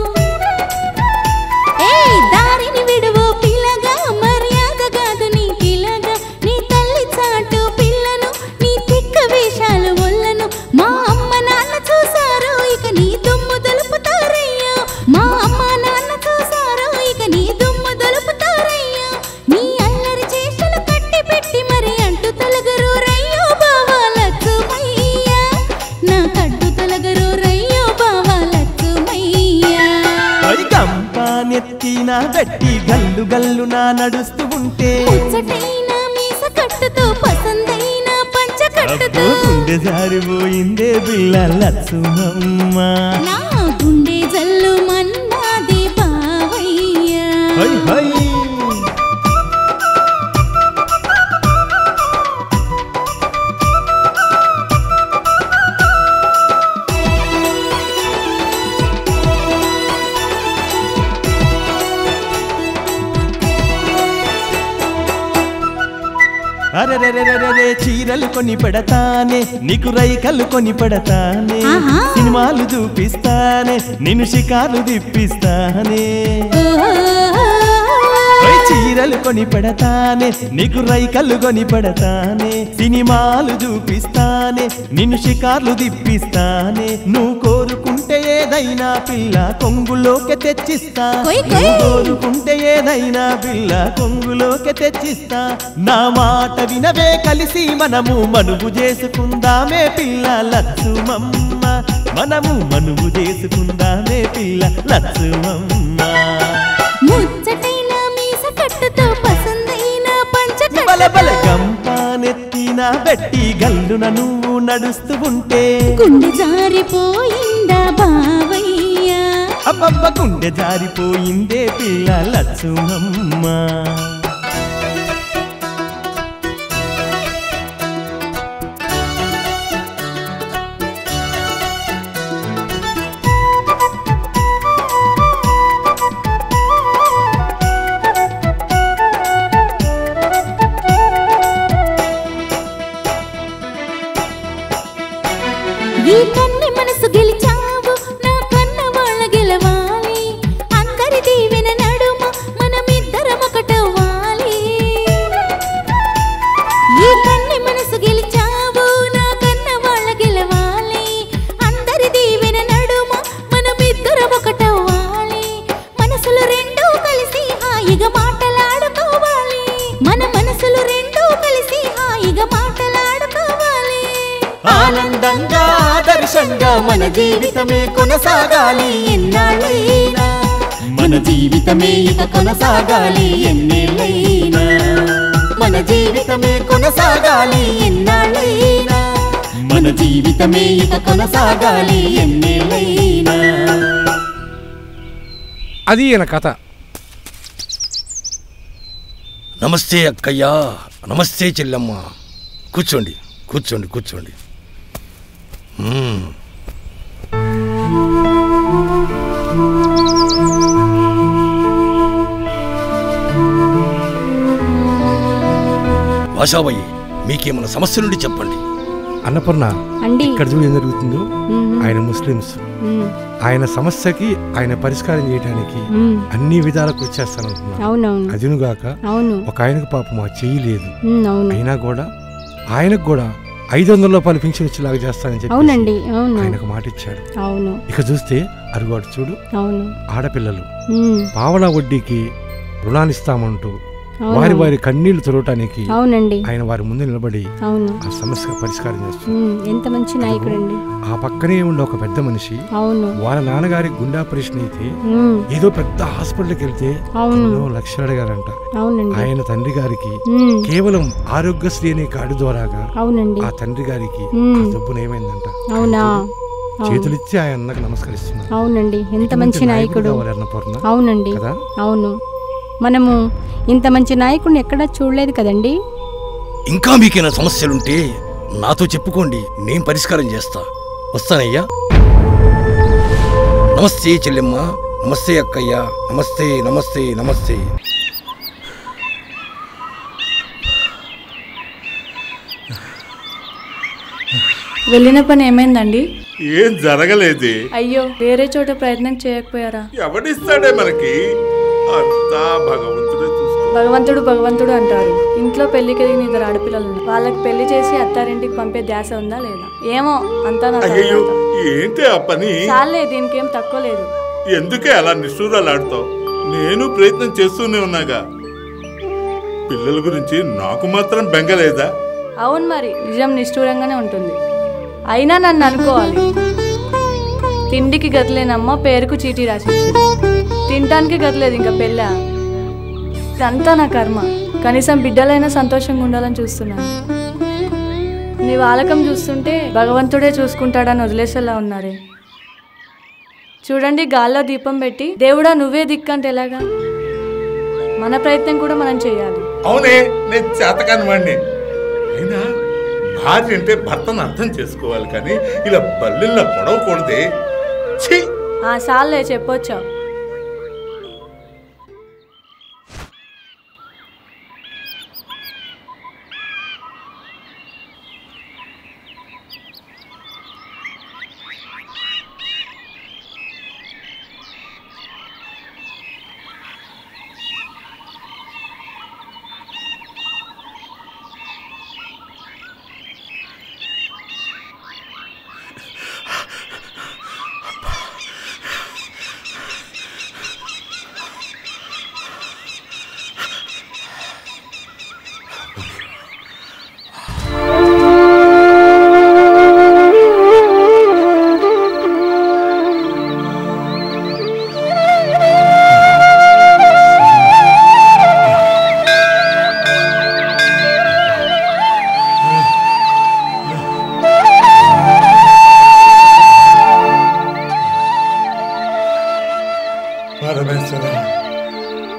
ఏయ్ దారిని విడువు పిల్లగా మర్యాద కాదు నీకిలాగా నీ తల్లి చాటు పిల్లను నీ తిక్క వేషాలు ఒల్లను మా అమ్మ నాన్న చూసారు ఇక నీ దుమ్ము దులుపుతారయ్యో మా అమ్మ నాన్న చూసారు ఇక నీ దుమ్ము దులుపుతారయ్యో నీ అల్లరి చేష్టలు కట్టి పెట్టి మరి అంటూ తొలగరు రయ్యో బావాలక్కుమయ్యా నా కట్టు తొలగరు రయ్యో బావాలక్కుమయ్యా ఓయ్ గంప నెత్తిన బెట్టి గల్లు గల్లున నడుస్తూ ఉంటే ముచ్చటైన మీస కట్టుతో పసందైన పంచ కట్టుతో అబ్బో గుండె జారిపోయిందే పిల్ల లచ్చుమమ్మ నా గుండె జల్లు మన్నాది బావయ్యా హై హై అరెరెరెరెరె చీరలు కొని పెడతానే నీకు రైకలు కొని పెడతానే ఆహా. సినిమాలు చూపిస్తానే నిన్ను షికారు తిప్పిస్తానే ఓయ్ చీరలు కొని పెడతానే నీకు రైకలు కొని పెడతానే సినిమాలు చూపిస్తానే నిన్ను షికార్లు తిప్పిస్తానే నువ్వు కోరుకుంటే కోరుకుంటే ఏదైనా పిల్ల కొంగులోకి తెచ్చిస్తా కొయ్ నువ్వు కొయ్. కోరుకుంటే ఏదైనా పిల్ల కొంగులోకి తెచ్చిస్తా నా మాట వినవే కలిసి మనము మనువు చేసుకుందామే పిల్ల లచ్చుమమ్మ మనము మనువు చేసుకుందామే పిల్ల లచ్చుమమ్మ ముచ్చటైన మీస కట్టుతో పసందైన పంచ బల బల గంపానెత్తిన పెట్టి గల్లున నువ్వు నడుస్తూ ఉంటే గుండె జారిపోయిందా బావయ్యా అబ్బబ్బ గుండె జారిపోయిందే పిల్ల లచ్చుమమ్మ ఈ కన్నె మనసు గెలిచావు నా కన్న వాళ్ళ గెలవాలి అందరి దీవెన నడుమ మనమిద్దరం ఒకటవ్వాలి ఈ కన్నె మనసు గెలిచావు నా కన్న వాళ్ళ గెలవాలి అందరి దీవెన నడుమ మనమిద్దరం ఒకటవ్వాలి మనసులు రెండూ కలిసి హాయిగా మాటలాడుకోవాలి మన మనసులు రెండూ కలిసి హాయిగా మాటలాడుకోవాలి ఆనందంగా ఆదర్శంగా మన జీవితమే కొనసాగాలి ఎన్నాళ్ళైనా మన జీవితమే ఇక కొనసాగాలి ఎన్నేళ్ళైనా మన జీవితమే కొనసాగాలి ఎన్నాళ్ళైనా మన జీవితమే ఇక కొనసాగాలి ఎన్నేళ్ళైనా అది ఈయన కథ నమస్తే అక్కయ్యా నమస్తే చెల్లమ్మ కూర్చోండి కూర్చోండి కూర్చోండి మ్మ్. వాషాబాయి మీకేమైనా సమస్య నుండి చెప్పండి అన్నపూర్ణ అండి. ఇక్కడ చూడు ఏం జరుగుతుందో మ్మ్. ఆయన ముస్లిమ్స్ మ్మ్. ఆయన సమస్యకి ఆయన పరిష్కారం చేయడానికి మ్మ్. అన్ని విధాలకు వచ్చేస్తానంటున్నాను అవునవును. అదినుగాక అవును. ఒక ఆయనకు పాపం ఆ చెయ్యి లేదు మ్మ్, అవును. అయినా కూడా ఆయనకు కూడా ఐదు వందల రూపాయలు పింఛన్ ఇచ్చేలాగా చేస్తానని చెప్పి అవునండి అవును ఆయనకు మాట ఇచ్చాడు అవును ఇక చూస్తే అరుగాడు చూడు అవును ఆడపిల్లలు మ్మ్. పావలా వడ్డీకి రుణాలిస్తామంటూ అవును. వారి వారి కన్నీళ్లు తుడవటానికి అవునండి. ఆయన వారి ముందు నిలబడి అవును. ఆ సమస్య పరిష్కారం చేస్తుంది మ్మ్, ఎంత మంచి నాయకుడండి ఆ పక్కనే ఉండే ఒక పెద్ద మనిషి అవును వాళ్ళ నాన్నగారి గుండె ఆపరేషన్ అయితే మ్మ్. ఏదో పెద్ద హాస్పిటల్కి వెళ్తే అవును. ఎన్నో లక్షలు అడిగారంట అవునండి. ఆయన తండ్రి గారికి మ్మ్. కేవలం ఆరోగ్యశ్రీ అనే కార్డు ద్వారాగా అవునండి. ఆ తండ్రి గారికి మ్మ్. ఆ డబ్బును ఏమైందంట అవునా అవును. చేతులిచ్చి ఆయన అన్నకు నమస్కరిస్తున్నారు అవునండి ఎంత ఇటువంటి మంచి నాయకుడు నాయకుడు కావాలి అన్నపూర్ణ. అవునండి కదా? అవును మనము ఇంత మంచి నాయకుడిని ఎక్కడా చూడలేదు కదండి ఇంకా మీకేమైనా సమస్యలుంటే నాతో చెప్పుకోండి నేను పరిష్కారం చేస్తా వస్తానయ్యా నమస్తే చెల్లెమ్మ నమస్తే అక్కయ్య నమస్తే నమస్తే నమస్తే వెళ్ళిన పని ఏమైందండి ఏం జరగలేదే అయ్యో వేరే చోట ప్రయత్నం చేయకపోయారా ఎవడిస్తాడే మనకి అంతా భగవంతుడే చూసుకో భగవంతుడు భగవంతుడు అంటారు ఇంట్లో పెళ్లికి ఎదిగిన ఇద్దరు ఆడపిల్లలు ఉన్నారు. వాళ్ళకి పెళ్లి చేసి అత్తారింటికి పంపే ధ్యాస ఉందా లేదా ఏమో అంతా నా అయ్యో తర్వాత. ఏంటి ఆ పని చాలే దీనికి ఏం తక్కువ లేదు ఎందుకే అలా నిష్ఠూరాలాడుతావు నేను ప్రయత్నం చేస్తూనే ఉన్నాగా పిల్లల గురించి నాకు మాత్రం బెంగలేదా అవును మరి నిజం నిష్ఠూరంగానే ఉంటుంది అయినా నన్ను అనుకోవాలి తిండికి గదిలేనమ్మ పేరుకు చీటీ రాసిచ్చింది తినటానికి గదిలేదు ఇంకా పెళ్ళా ఇదంతా నా కర్మ కనీసం బిడ్డలైనా సంతోషంగా ఉండాలని చూస్తున్నాను నీ వాలకం చూస్తుంటే భగవంతుడే చూసుకుంటాడని వదిలేసేలా ఉన్నారే చూడండి గాల్లో దీపం పెట్టి దేవుడా నువ్వే దిక్కంటే ఎలాగా మన ప్రయత్నం కూడా మనం చేయాలి అవునే నేను చేతకాని వాడిని అయినా భార్య అంటే భర్తను అర్థం చేసుకోవాలి కానీ ఇలా బల్లెల్లా పొడవకూడదే ఛీ ఆ సార్లే చెప్పొచ్చావు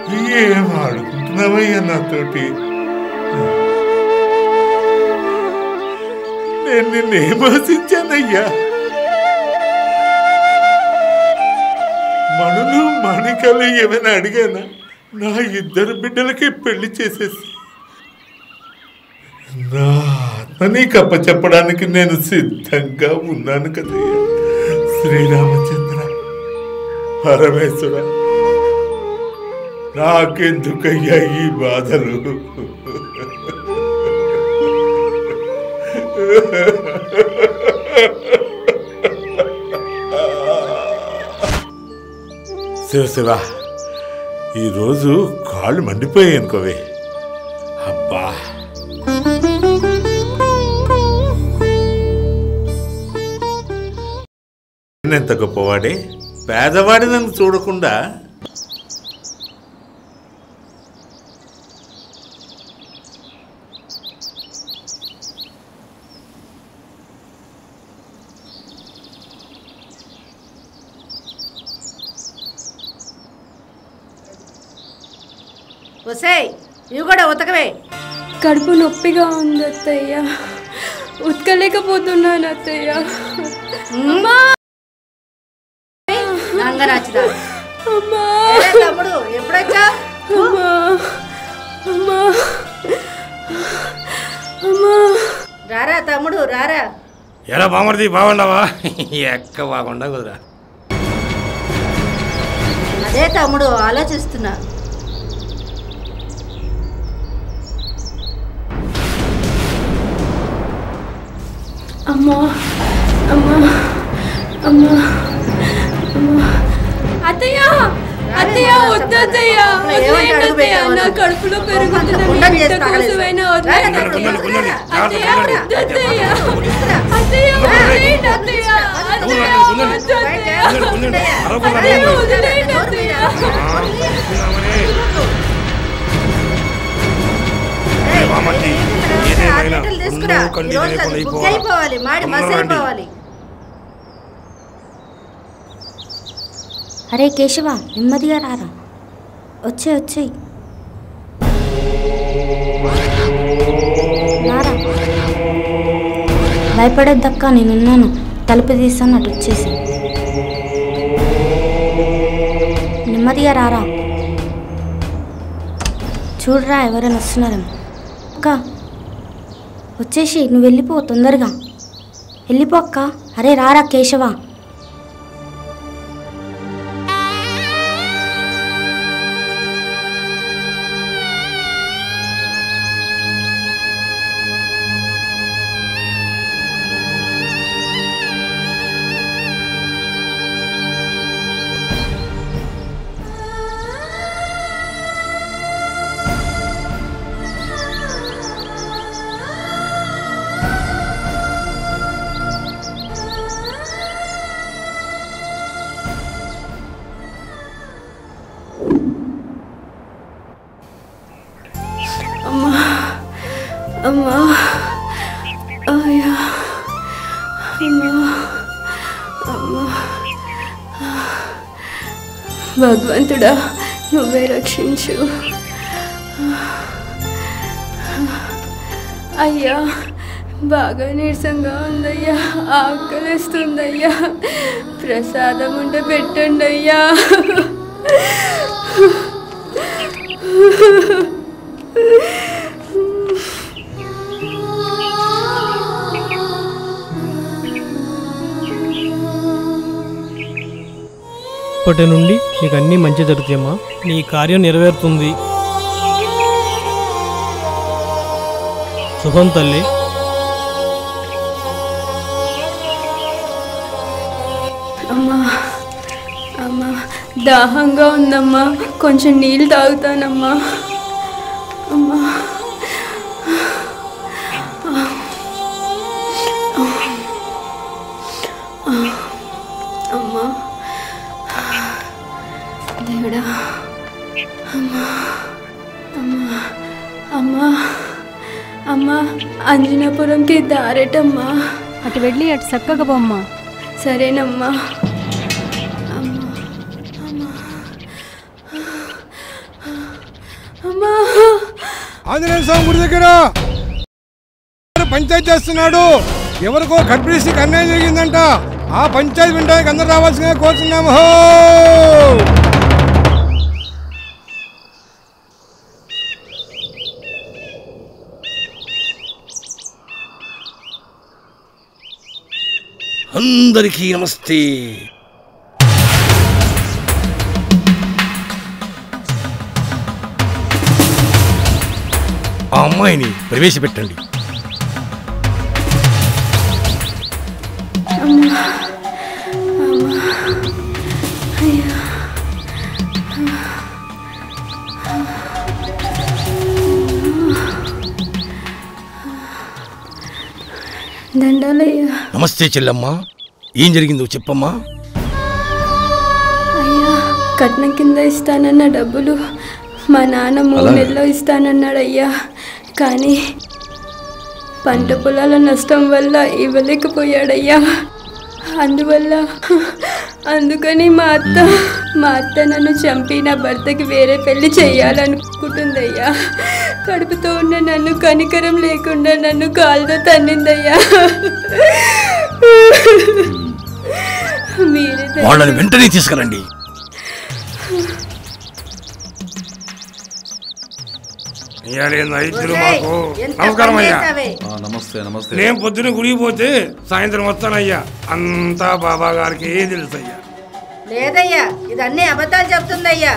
ఏం ఆడుకుంటున్నావయ్యా నాతోటి నేను నిన్నేం ఆశించానయ్యా మనులు మాణికాలు ఏమైనా అడిగానా నా ఇద్దరు బిడ్డలకి పెళ్లి చేసేసి నా ఆత్మని కప్ప చెప్పడానికి నేను సిద్ధంగా ఉన్నాను కదయ్యా శ్రీరామచంద్ర పరమేశ్వర నాకెందుకయ్యా ఈ బాధలు శివ శివ ఈరోజు కాళ్ళు మండిపోయాయి అనుకోవే అబ్బా ఎంత గొప్పవాడే పేదవాడి నన్ను చూడకుండా ఒసేయ్ ఇవి కూడా ఉతకవే కడుపు నొప్పిగా ఉంది అత్తయ్య ఉతకలేకపోతున్నాను అత్తయ్య అమ్మా నంగరాచిదా అమ్మా ఏలే తమ్ముడు ఎప్పుడొచ్చా అమ్మా అమ్మా అమ్మా రారా తమ్ముడు రారా ఎలా బామర్ది బాగుండవా ఎక్క బాగుండా కుదరా అదే తమ్ముడు ఆలోచిస్తున్నా అమ్మా అమ్మా అమ్మా అమ్మా అత్తయ్య అత్తయ్య వద్దు అత్తయ్య వదిలేయండి అత్తయ్య నా కడుపులో పెరుగుతున్న ఉండని బిడ్డ చేసి తాగలేదు. కోసమైనా వదిలేయండి అత్తయ్య అత్తయ్య వద్దు అత్తయ్య అత్తయ్య వదిలేయండి అత్తయ్య అత్తయ్య వద్దు అత్తయ్య అత్తయ్య వదిలేయండి అత్తయ్య బామర్ది ఏదేమైనా లీటర్లు తీసుకురా ఉన్నూ కంటి ఈ రోజు లేకుండా అది బుక్ అయిపోవాలా. అయిపోవాలి మాడి మసి తొందరగా రండి. అయిపోవాలి అరే కేశవ నెమ్మదిగా రారా వచ్చే వచ్చేయ్ రారా భయపడొద్దక్క నేనున్నాను తలుపు తీస్తాను అటు వచ్చేసి నెమ్మదిగా రారా చూడరా ఎవరైనా వస్తున్నారేమో అక్క వచ్చేసి నువ్వు వెళ్ళిపో తొందరగా వెళ్ళిపో అక్క అరే రారా కేశవ అమ్మా అమ్మా అయ్యా అమ్మా అమ్మా భగవంతుడా నువ్వే రక్షించు అయ్యా బాగా నీరసంగా ఉందయ్యా ఆకలిస్తుందయ్యా ప్రసాదం ఉంటే పెట్టండి అయ్యా ఇప్పటి నుండి నీకు అన్నీ మంచి జరుగుతాయమ్మా నీ కార్యం నెరవేరుతుంది శుభం తల్లి అమ్మా అమ్మా దాహంగా ఉందమ్మా కొంచెం నీళ్ళు తాగుతానమ్మా అమ్మా అమ్మా దేవుడా అమ్మా అమ్మా అమ్మా అమ్మా అంజనాపురంకి దారేటమ్మా అటు వెళ్ళి అటు చక్కగా బొమ్మ సరేనమ్మా అమ్మా ఆంజనేయ స్వామి గుడి దగ్గర పంచాయతీ చేస్తున్నాడు ఎవరికో గర్భిణీ స్త్రీకి అన్యాయం జరిగిందంట ఆ పంచాయతీ వినడానికి అందరూ రావాల్సిందిగా కోరుతున్నాము హో! అందరికీ నమస్తే ఆ అమ్మాయిని ప్రవేశపెట్టండి అమ్మా అమ్మా అయ్యా దండాలయ్యా నమస్తే చెల్లమ్మ ఏం జరిగిందో చెప్పమ్మా అయ్యా కట్నం కింద ఇస్తానన్న డబ్బులు మా నాన్న మూడు అలాగే. నెలల్లో ఇస్తానన్నాడు అయ్యా కానీ పంట పొలాల నష్టం వల్ల ఇవ్వలేకపోయాడయ్యా అందువల్ల అందుకని మా అత్త మా అత్త నన్ను చంపి నా భర్తకి వేరే పెళ్లి చేయాలనుకుంటుందయ్యా కడుపుతో ఉన్న నన్ను కనికరం లేకుండా నన్ను కాలుతో తన్నిందయ్యా మీరే దయ- వాళ్ళని వెంటనే తీసుకురండి ఇద్దరు ఒసేయ్, మాకు ఎంత నమస్కారం పని అయ్యా చేశావే? నమస్తే నమస్తే నేను పొద్దున గుడికి పోతే సాయంత్రం వస్తానయ్యా అంతా బాబా గారికి తెలుసు అయ్యా లేదయ్యా ఇదన్నీ అబద్ధాలు చెప్తుందయ్యా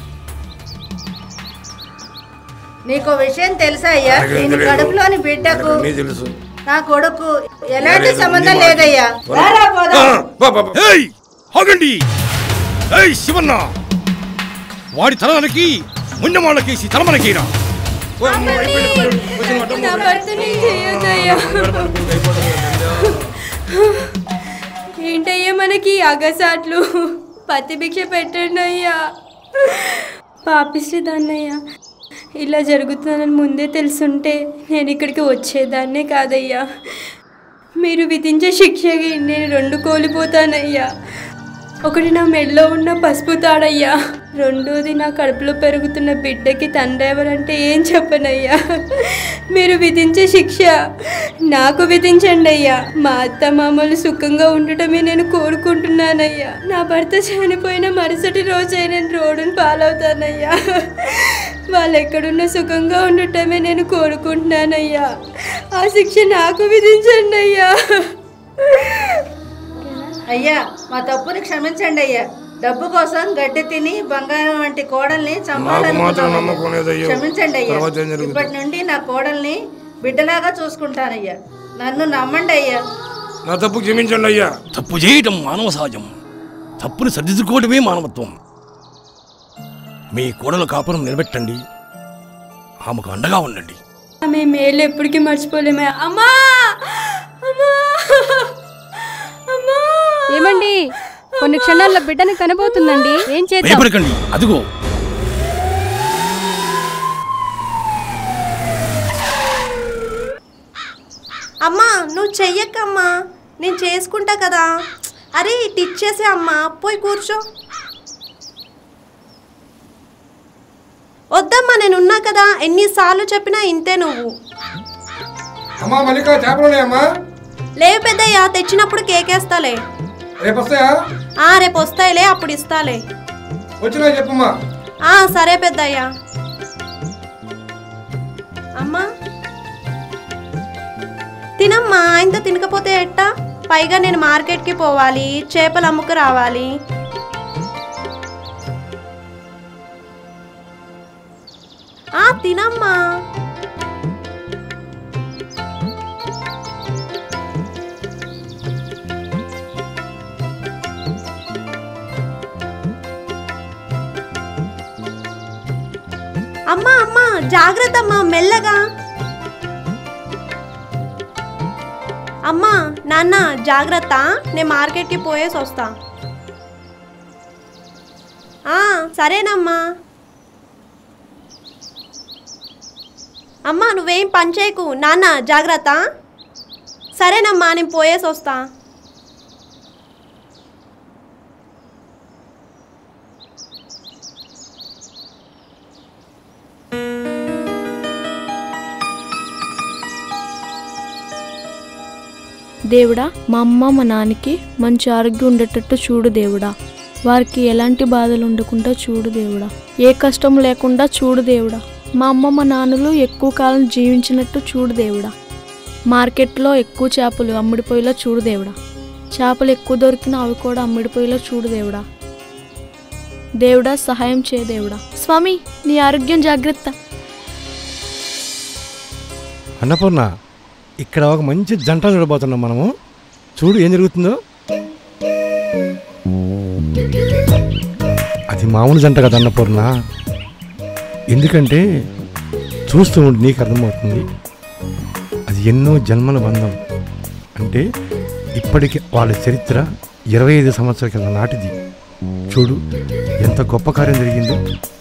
నీకు విషయం తెలుసా అయ్యా నాకేం నేను తెలియదు. కడుపులోని బిడ్డకు అన్నీ తెలుసు నా కొడుకు ఎలాంటి లేదు, సంబంధం ఉంది మాట. లేదయ్యా రారా పోదాం. ఏయ్ ఆగండి ఏయ్ శివన్న వాడి తలనకి ముండమాళ్ళకేసి తలమనకీరా నా భర్తని చేయొద్దయ్యా ఏంటయ్యా మనకి అగసాట్లు పత్తి భిక్ష పెట్టండి అయ్యా పాపిస్తే దాన్నయ్యా ఇలా జరుగుతుందని ముందే తెలుసుంటే నేను ఇక్కడికి వచ్చేదాన్నే కాదయ్యా మీరు విధించే శిక్షకి నేను రెండు కోల్పోతానయ్యా ఒకటి నా మెడలో ఉన్న పసుపు తాడయ్యా రెండోది నా కడుపులో పెరుగుతున్న బిడ్డకి తండ్రి ఎవరంటే ఏం చెప్పనయ్యా మీరు విధించే శిక్ష నాకు విధించండి అయ్యా మా అత్త మామలు సుఖంగా ఉండటమే నేను కోరుకుంటున్నానయ్యా నా భర్త చనిపోయిన మరుసటి రోజే నేను రోడ్డును పాలవుతానయ్యా వాళ్ళు ఎక్కడున్న సుఖంగా ఉండటమే నేను కోరుకుంటున్నానయ్యా ఆ శిక్ష నాకు విధించండి అయ్యా అయ్యా మా తప్పుని క్షమించండి అయ్యా డబ్బు కోసం గడ్డి తిని బంగారం వంటి కోడల్ని మాత్రం చంపాలనుకున్నాను నమ్మకం లేదయ్యో. క్షమించండి అయ్యా తర్వాత ఏం జరుగుతుంది? ఇప్పటి నుండి నా కోడల్ని బిడ్డలాగా చూసుకుంటానయ్యా నన్ను నమ్మండి అయ్యా నా తప్పు క్షమించండి అయ్యా తప్పు చేయటం మానవ సహజం తప్పుని సరిదిద్దుకోవడమే మానవత్వం మీ కోడల కాపురం నిలబెట్టండి ఆమెకు అండగా ఉండండి ఆమె మేలు ఎప్పటికీ మర్చిపోలేమే అమ్మా అమ్మా అమ్మా ఏమండి కొన్ని క్షణాల్లో బిడ్డని కనబోతుందండి ఏం చేద్దాం భయపడకండి అదిగో అమ్మా నువ్వు చెయ్యక్కమ్మా నేను చేసుకుంటా కదా అరే ఇటు ఇచ్చేసే అమ్మా పోయి కూర్చో వద్దమ్మా నేను ఉన్నా కదా ఎన్నిసార్లు చెప్పినా ఇంతే నువ్వు అమ్మా మల్లిక చేపలున్నాయమ్మా లేవు పెద్దయ్యా తెచ్చినప్పుడు కేకేస్తాలే రేపు వస్తాయా ఆ రేపు వస్తాయిలే అప్పుడు ఇస్తాలే వచ్చినా చెప్పమ్మా ఆ సరే పెద్దయ్యా అమ్మా తినమ్మా ఆయనతో తినకపోతే ఎట్టా పైగా నేను మార్కెట్కి పోవాలి చేపలు అమ్ముకు రావాలి ఆ తినమ్మా అమ్మా అమ్మా జాగ్రత్త అమ్మా మెల్లగా అమ్మా నాన్న జాగ్రత్త నేను మార్కెట్కి పోయేసి వస్తా ఆ, సరేనమ్మా అమ్మా నువ్వేం పని చేయకు నాన్న జాగ్రత్త సరేనమ్మా నేను పోయేసి వస్తా దేవుడా మా అమ్మ మా నాన్నకి మంచి ఆరోగ్యం ఉండేటట్టు చూడు దేవుడా వారికి ఎలాంటి బాధలు ఉండకుండా చూడు దేవుడా ఏ కష్టం లేకుండా చూడు దేవుడా మా అమ్మ మా నాన్నలు ఎక్కువ కాలం జీవించినట్టు చూడు దేవుడా మార్కెట్లో ఎక్కువ చేపలు అమ్ముడిపోయేలా చూడు దేవుడా చేపలు ఎక్కువ దొరికినా అవి కూడా అమ్ముడిపోయేలా చూడు దేవుడా దేవుడా సహాయం చేయ దేవుడా స్వామి నీ ఆరోగ్యం జాగ్రత్త అన్నపూర్ణ ఇక్కడ ఒక మంచి జంట చూడబోతున్నాం మనము చూడు ఏం జరుగుతుందో అది మామూలు జంట కదా అన్నపూర్ణ ఎందుకంటే చూస్తూ ఉండి నీకు అర్థమవుతుంది అది ఎన్నో జన్మల బంధం అంటే ఇప్పటికి వాళ్ళ చరిత్ర ఇరవై ఐదు సంవత్సరాల కింద నాటిది చూడు ఎంత గొప్ప కార్యం జరిగిందో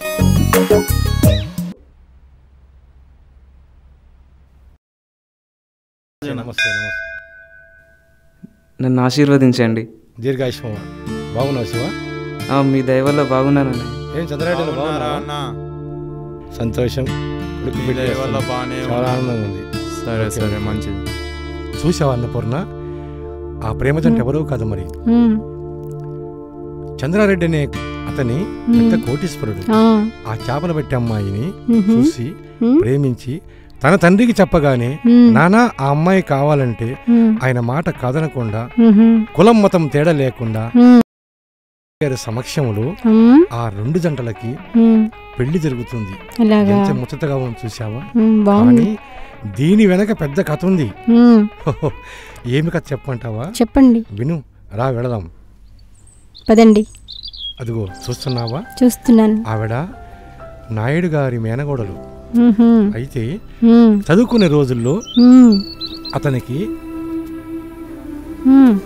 నమస్తే నమస్తే నన్ను ఆశీర్వదించండి దీర్ఘాయుష్మ బాగున్నావు శివ ఆ, మీ దయ వల్ల బాగున్నానండి ఏం చంద్రారెడ్డి బాగున్నారా అన్న? సంతోషం కొడుకు మీ పెళ్లి దయ వల్ల చేస్తున్నాం. బాగానే చాలా ఉన్నాను. ఆనందంగా ఉంది సరే, ఓకే, సరే, ఓకే. మంచిది. చూసావా అన్నపూర్ణ ఆ ప్రేమ జంట ఎవరో కాదు మరి మ్మ్. చంద్రారెడ్డి అనే అతని మ్మ్. పెద్ద కోటీశ్వరుడు ఆ. ఆ చేపలు పెట్టే అమ్మాయిని మ్మ్. చూసి మ్మ్. ప్రేమించి తన తండ్రికి చెప్పగానే మ్మ్. నానా ఆ అమ్మాయి కావాలంటే మ్మ్. ఆయన మాట కాదనకుండా మ్మ్. కులం మతం తేడా లేకుండా మ్మ్. గారి సమక్షంలో మ్మ్. ఆ రెండు జంటలకి మ్మ్. పెళ్లి జరుగుతుంది అలాగా? ఎంత ముచ్చటగా ఉంది చూసావా మ్మ్, బాగుంది. కానీ దీని వెనక పెద్ద కథ ఉంది మ్మ్. హోహో, ఏమి కథ చెప్పంటావా చెప్పండి. విను రా వెళదాం పదండి అదిగో చూస్తున్నావా చూస్తున్నాను ఆవిడ నాయుడు గారి మేనగోడలు మ్హూ. అయితే మ్మ్. చదువుకునే రోజుల్లో మ్మ్. అతనికి మ్మ్.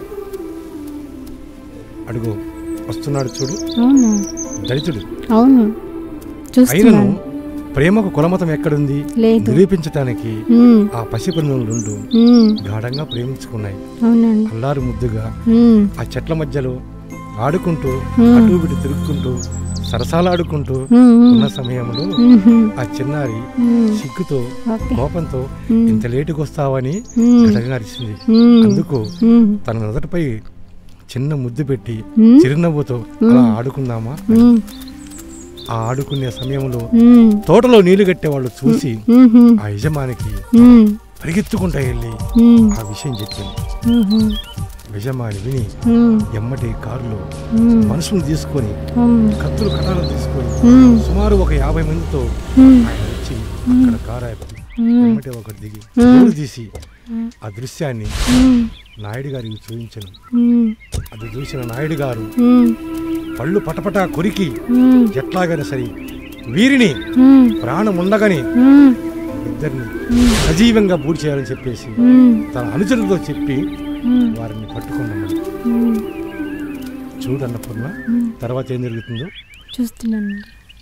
అడుగు వస్తున్నాడు చూడు అవును దళితుడు అవును అయినను చూస్తున్నాను ప్రేమకు కులమతం ఎక్కడుంది లేదు. నిరూపించటానికి మ్మ్. ఆ పసిపిల్లలు రెండు మ్మ్. గాఢంగా ప్రేమించుకున్నాయి అవునండి. అల్లారు ముద్దుగా మ్మ్. ఆ చెట్ల మధ్యలో ఆడుకుంటూ మ్మ్. అటు ఇటు తిరుగుకుంటూ సరసాలాడుకుంటూ మ్మ్. ఉన్న సమయంలో మ్మ్. ఆ చిన్నారి మ్మ్. సిగ్గుతో ఓకే. కోపంతో మ్మ్. ఇంత లేటుగా వస్తావని మ్మ్. గడగా అరిచింది మ్మ్. అందుకు మ్మ్. తన నుదటిపై చిన్న ముద్దు పెట్టి మ్మ్. చిరునవ్వుతో మ్మ్. అలా ఆడుకుందామా మ్మ్. ఆ ఆడుకునే సమయంలో మ్మ్. తోటలో నీళ్లు కట్టేవాళ్ళు చూసి మ్మ్. ఆ యజమానికి మ్మ్. పరిగెత్తుకుంటా వెళ్ళి మ్మ్. ఆ విషయం చెప్పింది మ్హూ. యజమాని విని మ్మ్. ఎమ్మటి కారులో మ్మ్. మనుషులు తీసుకొని మ్మ్. కత్తులు కటాలు తీసుకొని మ్మ్. సుమారు ఒక యాభై మందితో మ్మ్. ఆయన వచ్చి మ్మ్. అక్కడ కారు ఆపి మ్మ్. ఎమ్మటి ఒకటి దిగి మ్మ్. డోరు తీసి మ్మ్. ఆ దృశ్యాన్ని మ్మ్. నాయుడు గారికి చూపించను మ్మ్. అది చూసిన నాయుడు గారు మ్మ్. పళ్ళు పటపటా కొరికి మ్మ్. ఎట్లాగైనా సరే వీరిని మ్మ్. ప్రాణం ఉండగానే మ్మ్. ఇద్దరిని మ్మ్. సజీవంగా బూడి చేయాలని చెప్పేసి మ్మ్. తన అనుచరులతో చెప్పి మ్మ్. వారిని పట్టుకున్నామని మ్మ్. చూడు అన్నపూర్ణ మ్మ్. తర్వాత ఏం జరుగుతుందో చూస్తున్నాను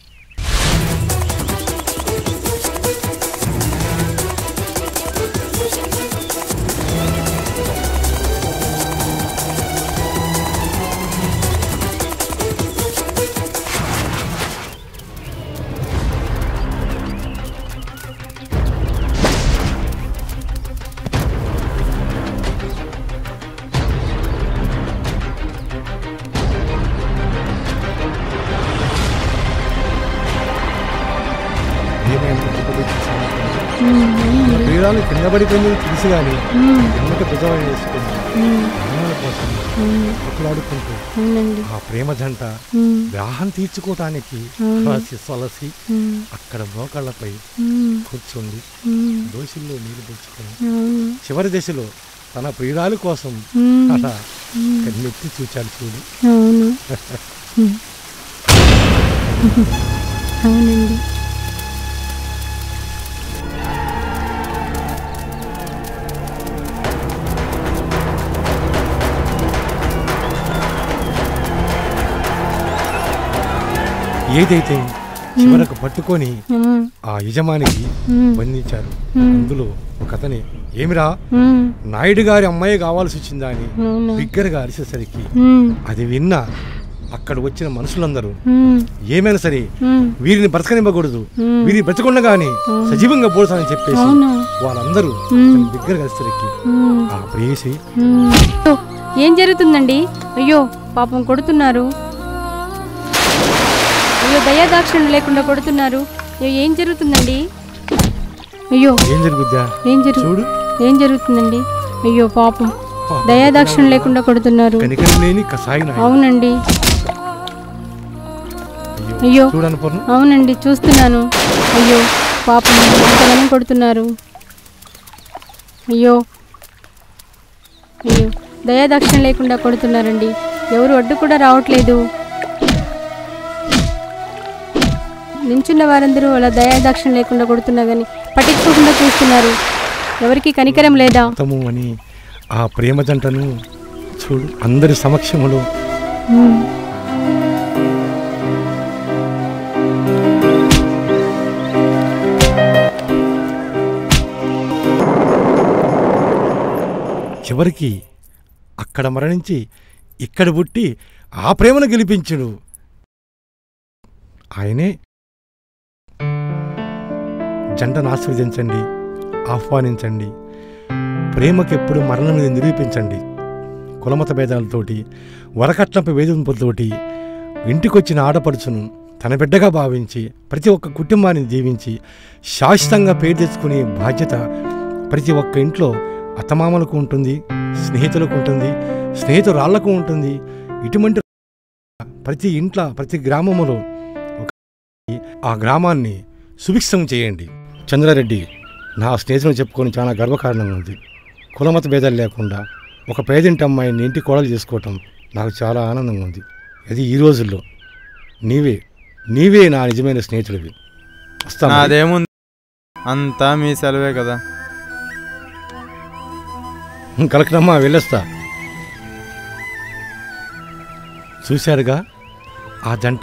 ఏమైంది పట్టుకోబెట్టి చాలా మ్మ్. తన ప్రియురాలు కింద పడిపోయింది తెలుసు కానీ మ్మ్. ఎమ్మట భుజం వేసుకుంది మ్మ్. ప్రాణాల కోసం మ్మ్. కొట్లాడుకుంటూ అవునండి. ఆ ప్రేమ జంట మ్మ్. దాహం తీర్చుకోవటానికి అవును. సొలసి సొలసి మ్మ్. అక్కడ మోకాళ్ళపై మ్మ్. కూర్చుంది మ్మ్. దోషుల్లో నీళ్లు పుచ్చుకొని అవును. చివరి దశలో తన ప్రియురాలు కోసం మ్మ్. అలా మ్మ్. కన్నెత్తి చూచాడు చూడు అవును మ్మ్. అవునండి ఏదైతే చివరకు పట్టుకొని మ్మ్. ఆ యజమానికి మ్మ్. బంధించారు మ్మ్. అందులో ఒక అతని ఏమిరా మ్మ్. నాయుడు గారి అమ్మాయి కావాల్సి వచ్చిందా అని అవునా? బిగ్గరగా అరిసేసరికి మ్మ్. అది విన్న అక్కడ వచ్చిన మనుషులందరూ మ్మ్. ఏమైనా సరే మ్మ్. వీరిని బ్రతకనివ్వకూడదు మ్మ్. వీరిని బ్రతకుండగానే మ్మ్. సజీవంగా పోల్చాలని చెప్పేసి అవునా? వాళ్ళందరూ మ్మ్. అతని దగ్గర కలిసరికి మ్మ్. ఆ ప్రేయసి మ్మ్. ఓ, ఏం జరుగుతుందండి అయ్యో పాపం కొడుతున్నారు అయ్యో దయాదాక్షిణ లేకుండా కొడుతున్నారు అయ్యో ఏం జరుగుతుందండి అయ్యో ఏం జరుగుద్దా ఏం జరుగు చూడు ఏం జరుగుతుందండి అయ్యో పాపం పాపం. దయాదాక్షిణ లేకుండా కొడుతున్నారు కనికరం లేని కసాయి నాయన. అవునండి అయ్యో చూడను పూర్ణ అవునండి చూస్తున్నాను అయ్యో పాపం ఎంతగానో కొడుతున్నారు అయ్యో అయ్యో దయాదాక్షిణ లేకుండా కొడుతున్నారండి ఎవరు అడ్డు కూడా రావట్లేదు నించున్న వారందరూ అలా దయాదాక్షిణ లేకుండా కొడుతున్నా కానీ పట్టించుకోకుండా చూస్తున్నారు ఎవరికి కనికరం లేదా తము అని ఆ ప్రేమ జంటను చూడు అందరి సమక్షములో మ్మ్. చివరికి అక్కడ మరణించి ఇక్కడ పుట్టి ఆ ప్రేమను గెలిపించుడు ఆయనే జంటను ఆస్వాదించండి ఆహ్వానించండి ప్రేమకెప్పుడు మరణం మీద నిరూపించండి కులమత భేదాలతోటి వరకట్నపు వేధింపులతోటి ఇంటికొచ్చిన ఆడపడుచును తన బిడ్డగా భావించి ప్రతి ఒక్క కుటుంబాన్ని దీవించి శాశ్వతంగా పేరు తెచ్చుకునే బాధ్యత ప్రతి ఒక్క ఇంట్లో అత్తమామలకు ఉంటుంది స్నేహితులకు ఉంటుంది స్నేహితురాళ్లకు ఉంటుంది ఇటువంటి ప్రతి ఇంట్లో ప్రతి గ్రామములో ఒక ఆ గ్రామాన్ని సుభిక్షం చేయండి చంద్రారెడ్డి నా స్నేహితులను చెప్పుకొని చాలా గర్వకారణంగా ఉంది కులమత భేదాలు లేకుండా ఒక పేదింటి అమ్మాయిని ఇంటి కోడలు చేసుకోవటం నాకు చాలా ఆనందంగా ఉంది అది ఈ రోజుల్లో నీవే నీవే నా నిజమైన స్నేహితుడివి వస్తాను నాదేముంది అంతా మీ సెలవే కదా కలకడమ్మా వెళ్ళొస్తా చూశారుగా ఆ జంట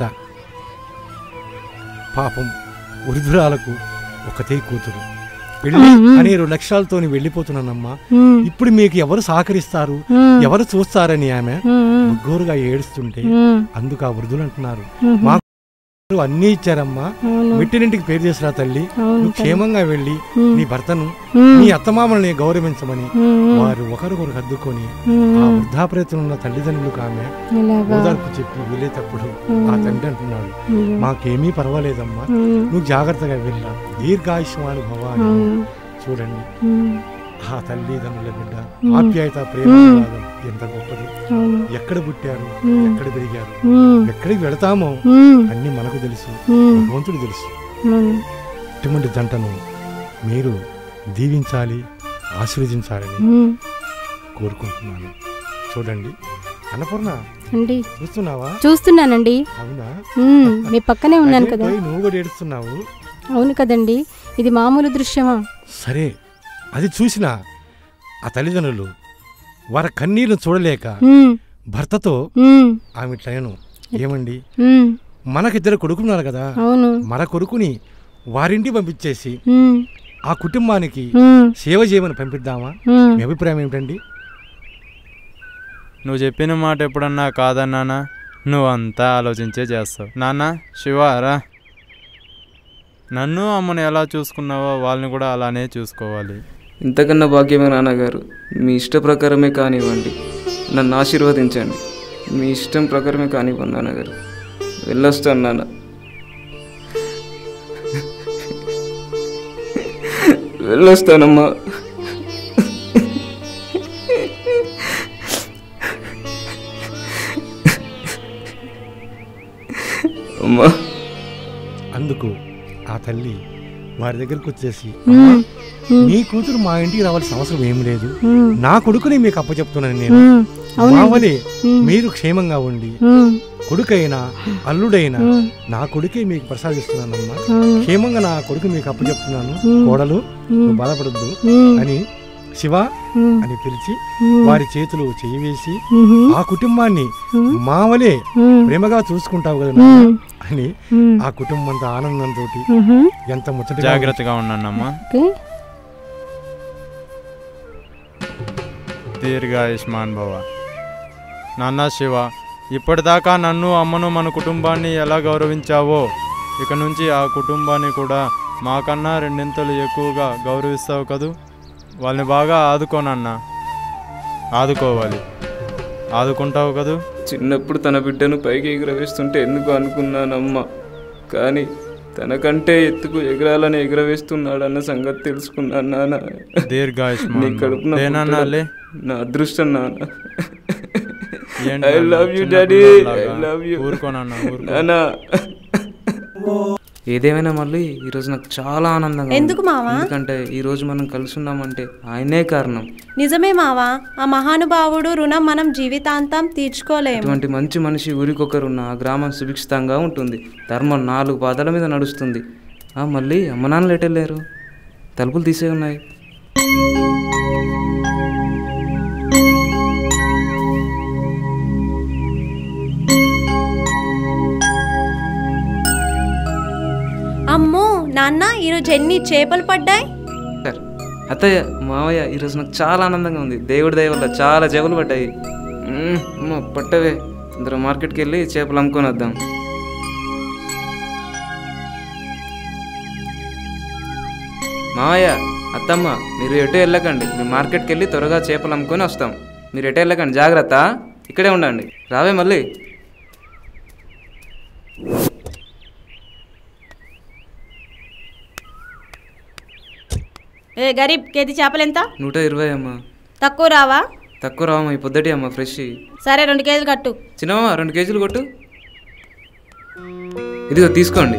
పాపం వృద్ధురాలకు ఒకతే కూతురు పెళ్లి మ్మ్. అనే రెండు లక్షలతోని వెళ్ళిపోతున్నానమ్మా మ్మ్. ఇప్పుడు మీకు ఎవరు సహకరిస్తారు మ్మ్. ఎవరు చూస్తారని ఆమె మ్మ్. ముగ్గురుగా ఏడుస్తుంటే మ్మ్. అందుకు ఆ వృద్ధులు అంటున్నారు మ్మ్. మాకు అన్నీ ఇచ్చారమ్మా అవును. మెట్టినింటికి పేరు చేసిరా తల్లి అవును నువ్వు తల్లి. క్షేమంగా వెళ్ళి మ్మ్. నీ భర్తను మ్మ్. నీ అత్తమామల్ని గౌరవించమని మ్మ్. వారు ఒకరికొకరు హద్దుకొని మ్మ్. ఆ వృద్ధాప్రయత్నం ఉన్న తల్లిదండ్రులకు ఆమె ఇలాగా? ఓదార్పు చెప్పి వెళ్ళేటప్పుడు మ్మ్. ఆ తండ్రి అంటున్నాడు మ్మ్. మాకేమీ పర్వాలేదమ్మా మ్మ్. నువ్వు జాగ్రత్తగా వెళ్ళా దీర్ఘాయుష్మాను భవాని అవును. చూడండి మ్మ్. ఆ తల్లిదండ్రుల బిడ్డ మ్మ్. ఆప్యాయత ప్రేమ మ్మ్. విభాగం ఎంత గొప్పది అవును. ఎక్కడ పుట్టారు మ్మ్. ఎక్కడ పెరిగారు మ్మ్. ఎక్కడికి వెళతామో మ్మ్. అన్ని మనకు తెలుసు మ్మ్. భగవంతుడు తెలుసు మ్మ్. ఇటువంటి జంటను మీరు దీవించాలి ఆశీర్వదించాలని మ్మ్. కోరుకుంటున్నాను చూడండి అన్నపూర్ణ అండి చూస్తున్నావా చూస్తున్నానండి అవునా మ్మ్. మీ పక్కనే ఉన్నాను అదే కదా పోయి నువ్వు కూడా ఏడుస్తున్నావు అవును కదండి ఇది మామూలు దృశ్యమా సరే అది చూసిన ఆ తల్లిదండ్రులు వారి కన్నీళ్లు చూడలేక మ్మ్. భర్తతో మ్మ్. ఆమె ఇట్లయను ఏమండి మ్మ్. మనకిద్దరు కొడుకున్నారు కదా అవును. మన కొడుకుని వారింటి పంపించేసి మ్మ్. ఆ కుటుంబానికి మ్మ్. సేవ చేయమని పంపిద్దామా మ్మ్. మీ అభిప్రాయం ఏమిటండి నువ్వు చెప్పిన మాట ఎప్పుడన్నా కాదన్నానా నువ్వు అంతా ఆలోచించే చేస్తావు నాన్న శివ రా నన్ను అమ్మను ఎలా చూసుకున్నావో వాళ్ళని కూడా అలానే చూసుకోవాలి ఇంతకన్నా భాగ్యమే నాన్నగారు మీ ఇష్ట ప్రకారమే కానివ్వండి నన్ను ఆశీర్వదించండి మీ ఇష్టం ప్రకారమే కానివ్వండి నాన్నగారు వెళ్ళొస్తాను నాన్న వెళ్ళొస్తానమ్మా అమ్మా అందుకు ఆ తల్లి వారి దగ్గరకు వచ్చేసి మ్మ్. "అమ్మా, మ్మ్. మీ కూతురు మా ఇంటికి రావాల్సిన అవసరం ఏం లేదు మ్మ్. నా కొడుకుని మీకు అప్పచెప్తున్నాను నేను మ్మ్. అవునండి. మావలే మ్మ్. మీరు క్షేమంగా ఉండి మ్మ్. కొడుకైనా అల్లుడైనా మ్మ్. నా కొడుకే మీకు ప్రసాదిస్తున్నానమ్మా అవును. క్షేమంగా నా కొడుకు మీకు అప్పచెప్తున్నాను మ్మ్. కోడలు మ్మ్. నువ్వు బాధపడద్దు మ్మ్. అని శివ మ్మ్. అని పిలిచి మ్మ్. వారి చేతులు చేయి వేసి మ్మ్. ఆ కుటుంబాన్ని మ్మ్. మావలే మ్మ్. ప్రేమగా చూసుకుంటావు కదా మ్మ్. నాన్న అని మ్మ్. ఆ కుటుంబం అంతా ఆనందంతో మ్మ్. ఎంత ముచ్చట జాగ్రత్తగా ఉన్నానమ్మా ఓకే దీర్ఘాయుష్మాన్ భవ నాన్న శివ ఇప్పటిదాకా నన్ను అమ్మను మన కుటుంబాన్ని ఎలా గౌరవించావో ఇక నుంచి ఆ కుటుంబాన్ని కూడా మాకన్నా రెండింతలు ఎక్కువగా గౌరవిస్తావు కదూ వాళ్ళని బాగా ఆదుకోనన్నా ఆదుకోవాలి ఆదుకుంటావు కదూ చిన్నప్పుడు తన బిడ్డను పైకి ఎగురవేస్తుంటే ఎందుకు అనుకున్నానమ్మ కానీ తనకంటే ఎత్తుకు ఎగరాలని ఎగురవేస్తున్నాడన్న సంగతి తెలుసుకున్నాను నాన్న దీర్ఘాయుష్మాన్ నీ కడుపున దేనన్నా పుట్టడం లే. నా అదృష్టం నాన్న ఏంటి ఐ నాన్న, లవ్ యూ చిన్న డాడీ పిల్లోడిలాగా? ఐ లవ్ యూ ఊరుకోనన్నా, ఊరుకో. నాన్న ఏదేమైనా మళ్ళీ ఈరోజు నాకు చాలా ఆనందంగా ఉంది. ఎందుకు మావా? ఎందుకంటే ఈ రోజు మనం కలిసి ఉన్నామంటే ఆయనే కారణం నిజమే మావా ఆ మహానుభావుడు రుణం మనం జీవితాంతం తీర్చుకోలేము ఇటువంటి మంచి మనిషి ఊరికొకరున్న ఆ గ్రామం సుభిక్షితంగా ఉంటుంది ధర్మం నాలుగు పాదాల మీద నడుస్తుంది ఆ మళ్ళీ అమ్మ నాన్నలు ఎటెళ్ళారు తలుపులు తీసే ఉన్నాయి అమ్మో నాన్న ఈరోజు ఎన్ని చేపలు పడ్డాయి సార్ అత్తయ్య మావయ్య ఈరోజు నాకు చాలా ఆనందంగా ఉంది దేవుడి దయ వల్ల చాలా చేపలు పడ్డాయి మ్మ్, అమ్మ పట్టవే అందరూ మార్కెట్కి వెళ్ళి చేపలు అమ్ముకొని వద్దాం మావయ్య అత్తమ్మ మీరు ఎటు వెళ్ళకండి మేము మార్కెట్కి వెళ్ళి త్వరగా చేపలు అమ్ముకొని వస్తాం మీరు ఎటు వెళ్ళకండి జాగ్రత్త ఇక్కడే ఉండండి రావే మళ్ళీ ఏ గరీబ్ కేజీ చేపలు ఎంత నూట ఇరవై అమ్మ తక్కువ రావా తక్కువ రావమ్మ ఈ పొద్దుటి అమ్మ ఫ్రెష్ సరే రెండు కేజీలు కట్టు చిన్నమ్మ రెండు కేజీలు కొట్టు ఇదిగో తీసుకోండి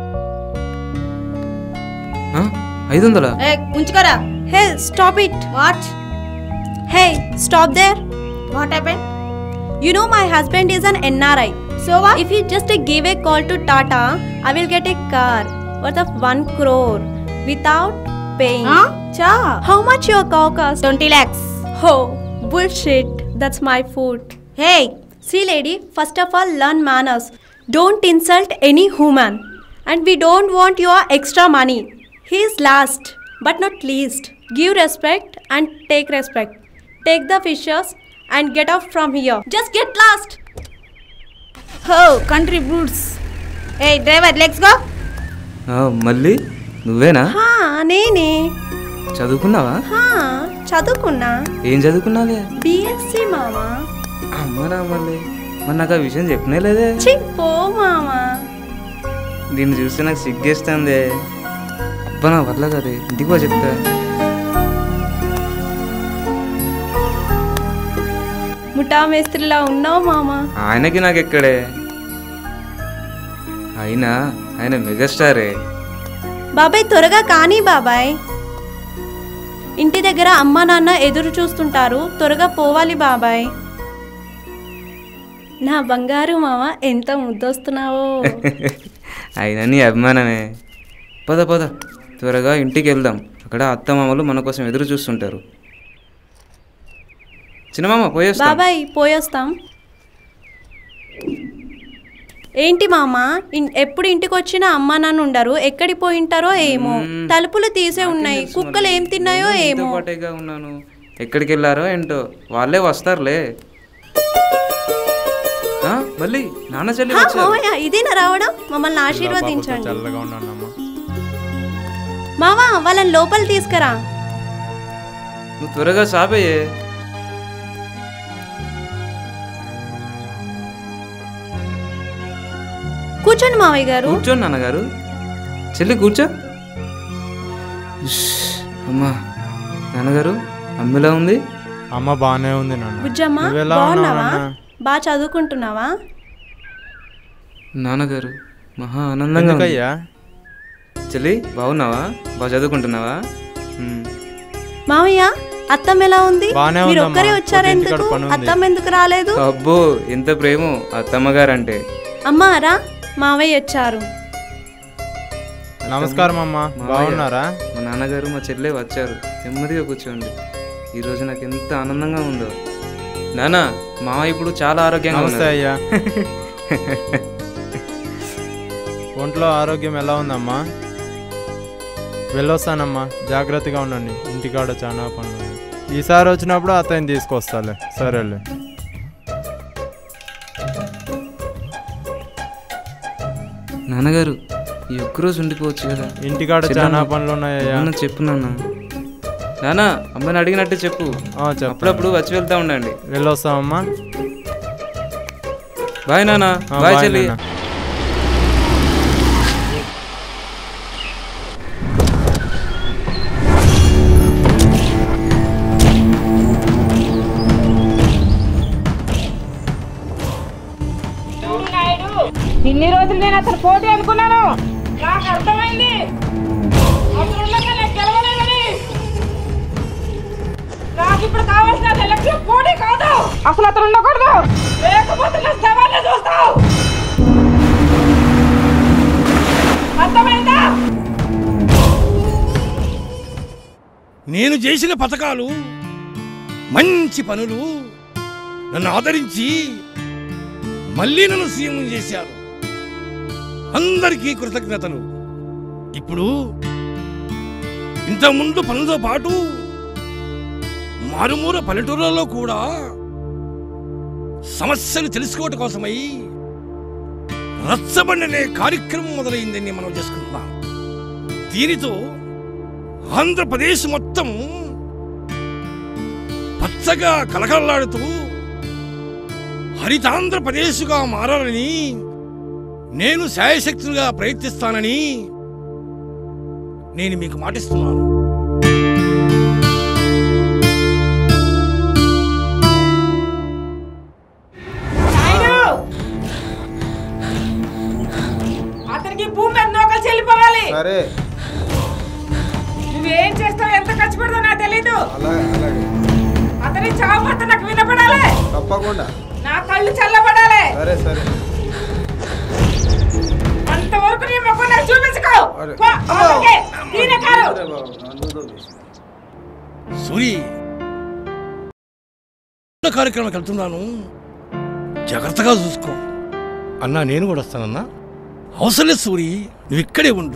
ఆ, ఐదు వందలా ఏ ఉంచుకోరా hey stop it what hey stop there what happen you know my husband is an NRI so what if you just give a call to Tata I will get a car worth of one crore without paying చా how much your cow cost twenty lakhs హో bullshit that's my food hey see lady first of all learn manners don't insult any human and we don't want your extra money he is last but not least give respect and take respect take the fishes and get off from here just get lost oh country brutes hey driver let's go ఆ, మళ్ళీ నువ్వేనా హా నేనే చదువుకున్నావా హా చదువుకున్నా ఏం చదువుకున్నావే BSc మామా అమ్మనా మళ్ళీ మరి నాకు ఆ విషయం చెప్పనే లేదే చి పో మామా దీన్ని చూస్తే నాకు సిగ్గేస్తుంది అబ్బా నా వల్ల కదే ఇంటికి పో చెప్తా ముఠా మేస్త్రిలా ఉన్నావు మామా ఆయనకి నాకు ఎక్కడే అయినా ఆయన మెగాస్టారే బాబాయ్ త్వరగా కానీ బాబాయ్ ఇంటి దగ్గర అమ్మ నాన్న ఎదురు చూస్తుంటారు త్వరగా పోవాలి బాబాయ్ నా బంగారు మామ ఎంత ముద్దొస్తున్నావో అయినా నీ అభిమానమే పద పద త్వరగా ఇంటికి వెళ్దాం అక్కడ అత్తమామలు మన కోసం ఎదురు చూస్తుంటారు చిన్నమామ పోయేస్తా బాబాయ్ పోయొస్తాం ఏంటి మామ ఇన్- ఎప్పుడు ఇంటికి వచ్చినా అమ్మ నాన్న ఉండరు ఎక్కడికి పోయింటారో ఏమో తలుపులు తీసే ఉన్నాయి కుక్కలు ఏం తిన్నాయో నీతో ఏమో పాటేగా ఉన్నాను ఎక్కడికి వెళ్ళారో ఏంటో వాళ్ళే వస్తారులే ఆ, మళ్ళీ నాన్న చెల్లి హా, వచ్చారు మామయ్య ఇదేనా రావడం మమ్మల్ని ఆశీర్వదించండి చల్లగా ఉన్నానమ్మా మావా వాళ్ళని లోపల తీసుకురా నువ్వు త్వరగా సాపయ్యే కూర్చోండి మావయ్య గారు కూర్చోండి నాన్నగారు చెల్లి కూర్చో ఇష్, అమ్మా నాన్నగారు అమ్మిలా ఉంది అమ్మ బాగానే ఉంది నాన్న బుజ్జమ్మ నువ్వెలా ఉన్నావు బాగున్నావా నాన్న? బాగా చదువుకుంటున్నావా నాన్నగారు మహా ఆనందంగా ఉంది. ఎందుకయ్యా చెల్లి బాగున్నావా బాగా చదువుకుంటున్నావా ఉమ్. మావయ్య అత్తమ్మ ఎలా ఉంది బానే మీరు ఉందమ్మా. ఒక్కరే వచ్చారు పొద్దున్న ఎందుకు ఇంటికాడ పని ఉంది. అత్తమ్మ ఎందుకు రాలేదు అబ్బో ఎంత ప్రేమో అత్తమ్మగారంటే అమ్మా రా మావయ్య వచ్చారు నమస్కారం అమ్మా మావయ్య, బాగున్నారా మా నాన్నగారు మా చెల్లె వచ్చారు నెమ్మదిగా కూర్చోండి ఈరోజు నాకు ఎంత ఆనందంగా ఉందో నాన్న మావ ఇప్పుడు చాలా ఆరోగ్యంగా నమస్తే ఉన్నారు. అయ్యా ఒంట్లో ఆరోగ్యం ఎలా ఉందమ్మా వెళ్ళొస్తానమ్మా జాగ్రత్తగా ఉండండి ఇంటికాడ చాలా పనులు ఉన్నాయి. ఈసారి వచ్చినప్పుడు అతన్ని తీసుకొస్తాలే సరేలే నాన్నగారు ఈ ఒక్కరోజు ఉండిపోవచ్చు కదా ఇంటికాడ చెల్లమ్మ, చాలా పనులు ఉన్నాయ్యా. నాన్న చెప్పు నాన్న నాన్న అమ్మని అడిగినట్టే చెప్పు అప్పుడప్పుడు వచ్చి వెళ్తా ఉండండి వెళ్ళొస్తామమ్మా బాయ్ నాన్న ఆ, బాయ్ బాయ్ చెల్లి నాన్న. చూడు నాయుడు ఇన్ని రోజులు నేను అసలు పోటీ అనుకున్నాను నాకు అర్థమైంది అసలు ఉండగా నేను గెలవలేదని నాకు ఇప్పుడు కావాల్సిన ఎలక్షన్ పోటీ కాదు అసలు అతను ఉండకూడదు లేకపోతే నా శవాన్ని చూస్తావు అర్థమైందా నేను చేసిన పథకాలు మంచి పనులు నన్ను ఆదరించి మళ్ళీ నన్ను సీఎం చేశారు అందరికీ కృతజ్ఞతలు ఇప్పుడు ఇంతకుముందు పనులతో పాటు మారుమూల పల్లెటూరులలో కూడా సమస్యలు తెలుసుకోవటం కోసమై రచ్చబండి అనే కార్యక్రమం మొదలైందని మనం చేసుకుంటున్నాం దీనితో ఆంధ్రప్రదేశ్ మొత్తం పచ్చగా కలకలలాడుతూ హరితాంధ్రప్రదేశ్గా మారాలని నేను శాయశక్తులుగా ప్రయత్నిస్తానని నేను మీకు మాటిస్తున్నాను నాయుడు అతనికి భూమి మీద నూకలు చెల్లిపోవాలి సరే నువ్వేం చేస్తావు ఎంత ఖర్చు పెడతావు నాకు తెలీదు అలాగే అలాగే అతని చావు వార్త నాకు వినపడాలి తప్పకుండా నా కళ్ళు చల్లబడాలి సరే సరే అంతవరకు నీ మొక్క నాకు చూపించుకో అరే. పో, అవతలికి. ఈయన కారు సూరి కార్యక్రమానికి వెళ్తున్నాను జాగ్రత్తగా చూసుకో అన్నా నేను కూడా వస్తానన్నా అవసరం లేదు సూరి నువ్వు ఇక్కడే ఉండు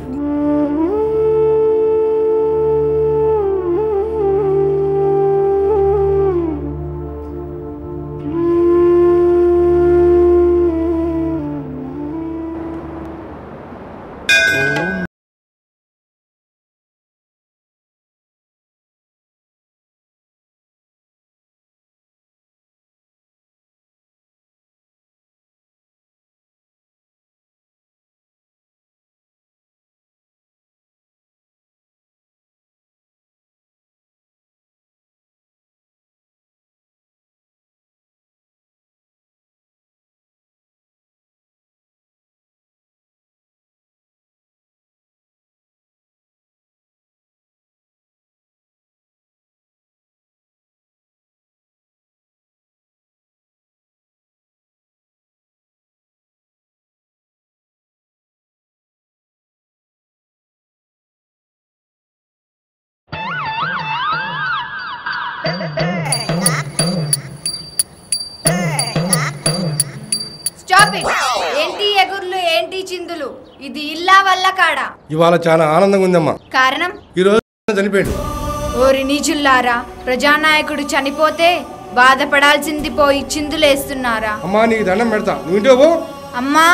స్టాప్ ఇట్ ఏంటి ఎగుర్లు ఏంటి చిందులు ఇది ఇల్లా వల్ల కాడా ఇవాళ చాలా ఆనందంగా ఉందమ్మా కారణం ఈ రోజు చనిపోయాడు ఓరి నీచుల్లారా ప్రజానాయకుడు చనిపోతే బాధపడాల్సింది పోయి చిందులేస్తున్నారా అమ్మా నీకు దండం పెడతా నువ్వు ఇంటికి పో అమ్మా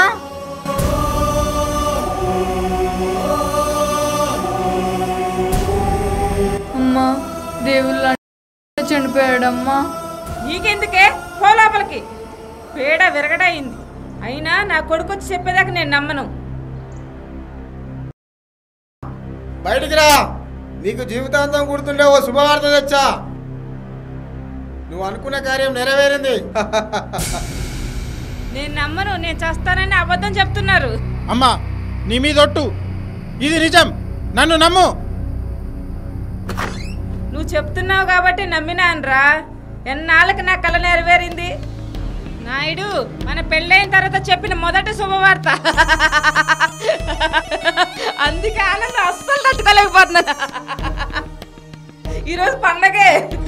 అమ్మా దేవుళ్ళ చనిపోయాడమ్మా నీకెందుకే పో లోపలికి పేడ విరగడయింది అయినా నా కొడుకు వచ్చి చెప్పేదాకా నేను నమ్మను బయటికి రా నీకు జీవితాంతం గుర్తుండే ఓ శుభవార్త తెచ్చా నువ్వు అనుకున్న కార్యం నెరవేరింది నేను నమ్మను నేను చస్తానని అబద్ధం చెప్తున్నారు అమ్మా నీ మీద ఒట్టు ఇది నిజం నన్ను నమ్ము నువ్వు చెప్తున్నావు కాబట్టి నమ్మినానురా ఎన్నాళ్ళకి నా కళ నెరవేరింది నాయుడు మన పెళ్ళైన తర్వాత చెప్పిన మొదటి శుభవార్త అందుకే ఆనందం అస్సలు తట్టుకోలేకపోతున్నాను ఈరోజు పండగే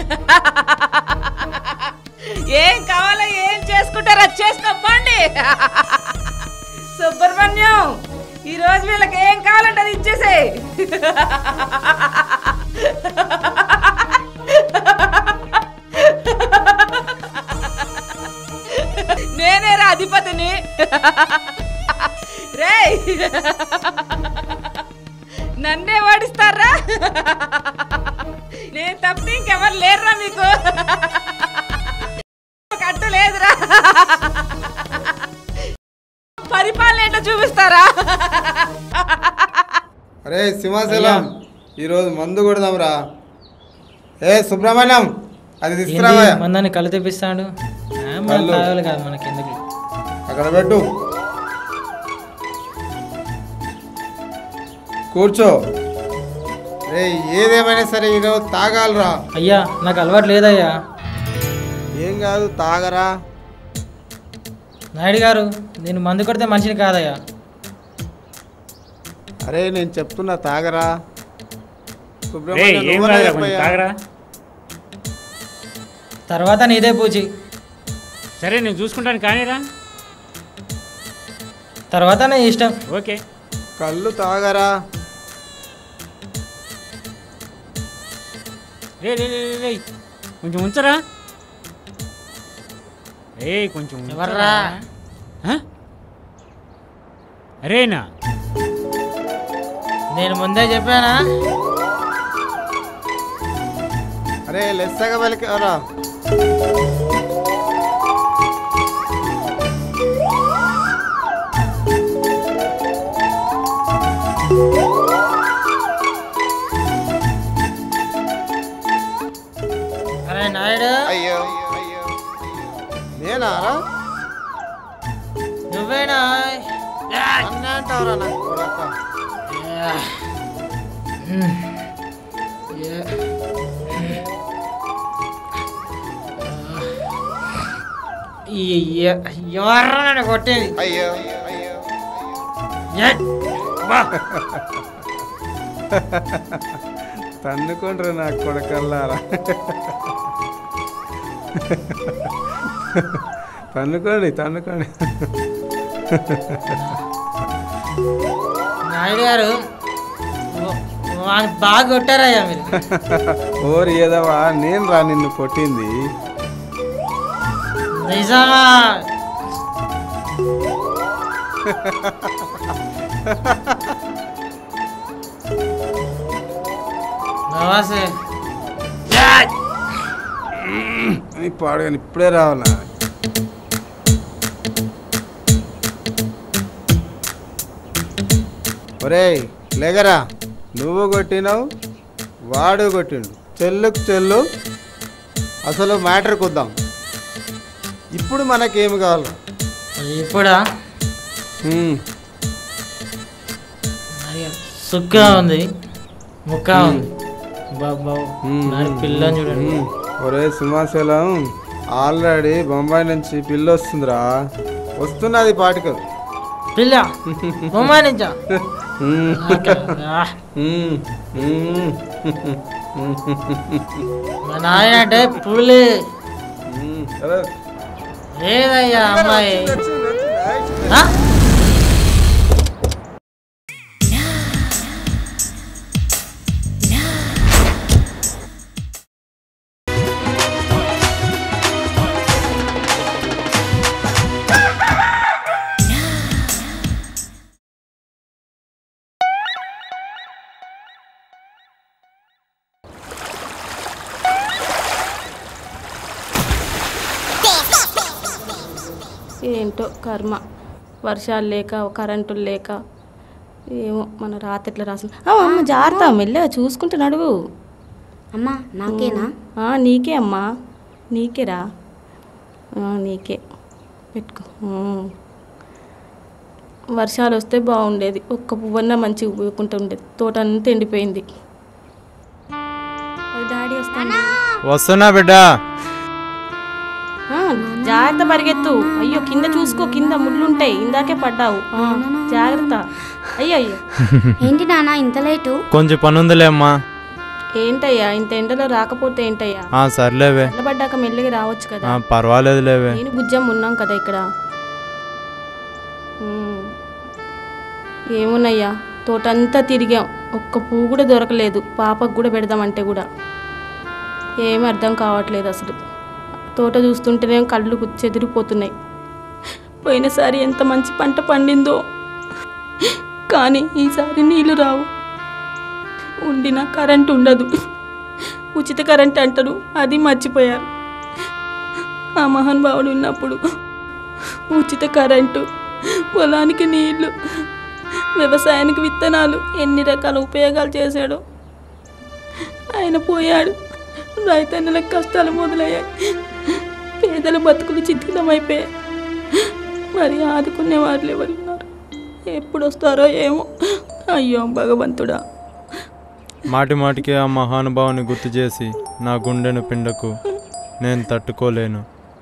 ఏం కావాలో ఏం చేసుకుంటారో అది చేసుకోపోండి సుబ్రహ్మణ్యం ఈ రోజు వీళ్ళకి ఏం కావాలంటే అది ఇచ్చేసే నేనే రా అధిపతిని రేయ్ నన్నే ఓడిస్తారా నేను తప్ప ఇంకెవరు లేరురా మీకు కట్టు లేదురా పరిపాలన ఏంటో చూపిస్తారా అరే సింహాచలం ఈరోజు మందు కొడదాంరా ఏ సుబ్రహ్మణ్యం అది తీసుకురావా మందాన్ని కళ్ళు తెప్పిస్తాడు ఆ, మనం కళ్ళు. తాగాలి కాదు మనకి ఎందుకు అక్కడ పెట్టు కూర్చో రే ఏదేమైనా సరే ఈరోజు తాగాలరా అయ్యా నాకు అలవాటు లేదయ్యా ఏం కాదు తాగరా నాయుడు గారు నేను మందు కొడితే మనిషిని కాదయ్యా అరే నేను చెప్తున్నా తాగరా రేయ్, సుబ్రహ్మణ్యం ఏం నువ్వన్నా కాదురా, కొంచెం చెప్పయ్యా. తాగరా తర్వాత నీదే పూచి సరే నేను చూసుకుంటాను కానీరా తర్వాత నీ ఇష్టం ఓకే కళ్ళు తాగరా రే రే రే రే, రే కొంచెం ఉంచరా రే కొంచెం ఉంచరా. ఎవర్రా? ఆ? అరేనా నేను ముందే చెప్పానా అరే లెస్సగా పలికారా అరే నాయుడు అయ్యో నేనారా నువ్వేనా అన్నీ అంటావురా నాకు కొడక. ఎవర్రా నన్ను కొట్టేది అయ్యో తన్నుకుంటారు నాకు కొడకల్లారా తన్నుకోండి తన్నుకోండి నాయుడు గారు వాడిని బాగా కొట్టారయ్యా మీరు ఓరి ఏదవా నేను రా నిన్ను కొట్టింది నిజమా నమస్తే నీ పాడుగాని ఇప్పుడే రావాలా ఒరేయ్ లేగరా నువ్వు కొట్టినావు వాడు కొట్టిండు చెల్లుకు చెల్లు అసలు మ్యాటర్ కుద్దాం ఇప్పుడు మనకేమి కావాలి ఇప్పుడా సుక్క ఉంది ముక్క ఉంది బాబు నాని పిల్లని చూడండి ఒరే సింహాచలం ఆల్రెడీ బొంబాయి నుంచి పిల్ల వస్తుందిరా వస్తున్నది పాటిక పిల్ల బొమ్మాయి నుంచా మా నాయన అంటే పులి లేదయ్యా అమ్మాయి ఆ? ఏంటో కర్మ వర్షాలు లేక కరెంటులు లేక ఏమో మన రాత్రి ఎట్లా రాసిన అమ్మ జాగ్రత్త మెల్లగా చూసుకుంటూ నడువు అమ్మా నాకేనా ఆ, నీకే అమ్మా నీకేరా ఆ, నీకే పెట్టుకో ఉమ్. వర్షాలు వస్తే బాగుండేది ఒక్క పువ్వన్నా మంచిగా పూయకుంటూ ఉండేది తోట అంతా ఎండిపోయింది డాడీ వస్తాను వస్తున్నా బిడ్డ ఆ, జాగ్రత్త పరిగెత్తు అయ్యో కింద చూసుకో కింద ముళ్ళుంటాయి ఇందాకే పడ్డావు ఆ, జాగ్రత్త అయ్యో అయ్యో ఏంటి నాన్న ఇంత లేటు కొంచెం పని ఉందిలే అమ్మా ఏంటయ్యా ఇంత ఎండలో రాకపోతే ఏంటయ్యా ఆ, సర్లేవే చల్లబడ్డాక మెల్లిగా రావచ్చు కదా ఆ, పర్వాలేదులేవే నేను బుజ్జం ఉన్నాం కదా ఇక్కడ ఉమ్. ఏమున్నయ్యా తోటంతా తిరిగాం ఒక్క పువ్వు కూడా దొరకలేదు పాపకు కూడా పెడదామంటే కూడా ఏమీ అర్థం కావట్లేదు అసలు తోట చూస్తుంటేనే కళ్ళు చెదిరిపోతున్నాయి పోయినసారి ఎంత మంచి పంట పండిందో కానీ ఈసారి నీళ్లు రావు ఉండిన కరెంట్ ఉండదు ఉచిత కరెంట్ అంటారు అది మర్చిపోయారు ఆ మహానుభావుడు ఉన్నప్పుడు ఉచిత కరెంటు పొలానికి నీళ్లు వ్యవసాయానికి విత్తనాలు ఎన్ని రకాల ఉపయోగాలు చేశాడో ఆయన పోయాడు రైతన్నులకు కష్టాలు మొదలయ్యాయి పేదల బతుకులు చిత్కితమైపోయాయి మరి ఆదుకునే వాళ్ళు ఎవరున్నారు ఎప్పుడు వస్తారో ఏమో అయ్యో భగవంతుడా మాటి మాటికి ఆ మహానుభావుని గుర్తు చేసి నా గుండెను పిండకు నేను తట్టుకోలేను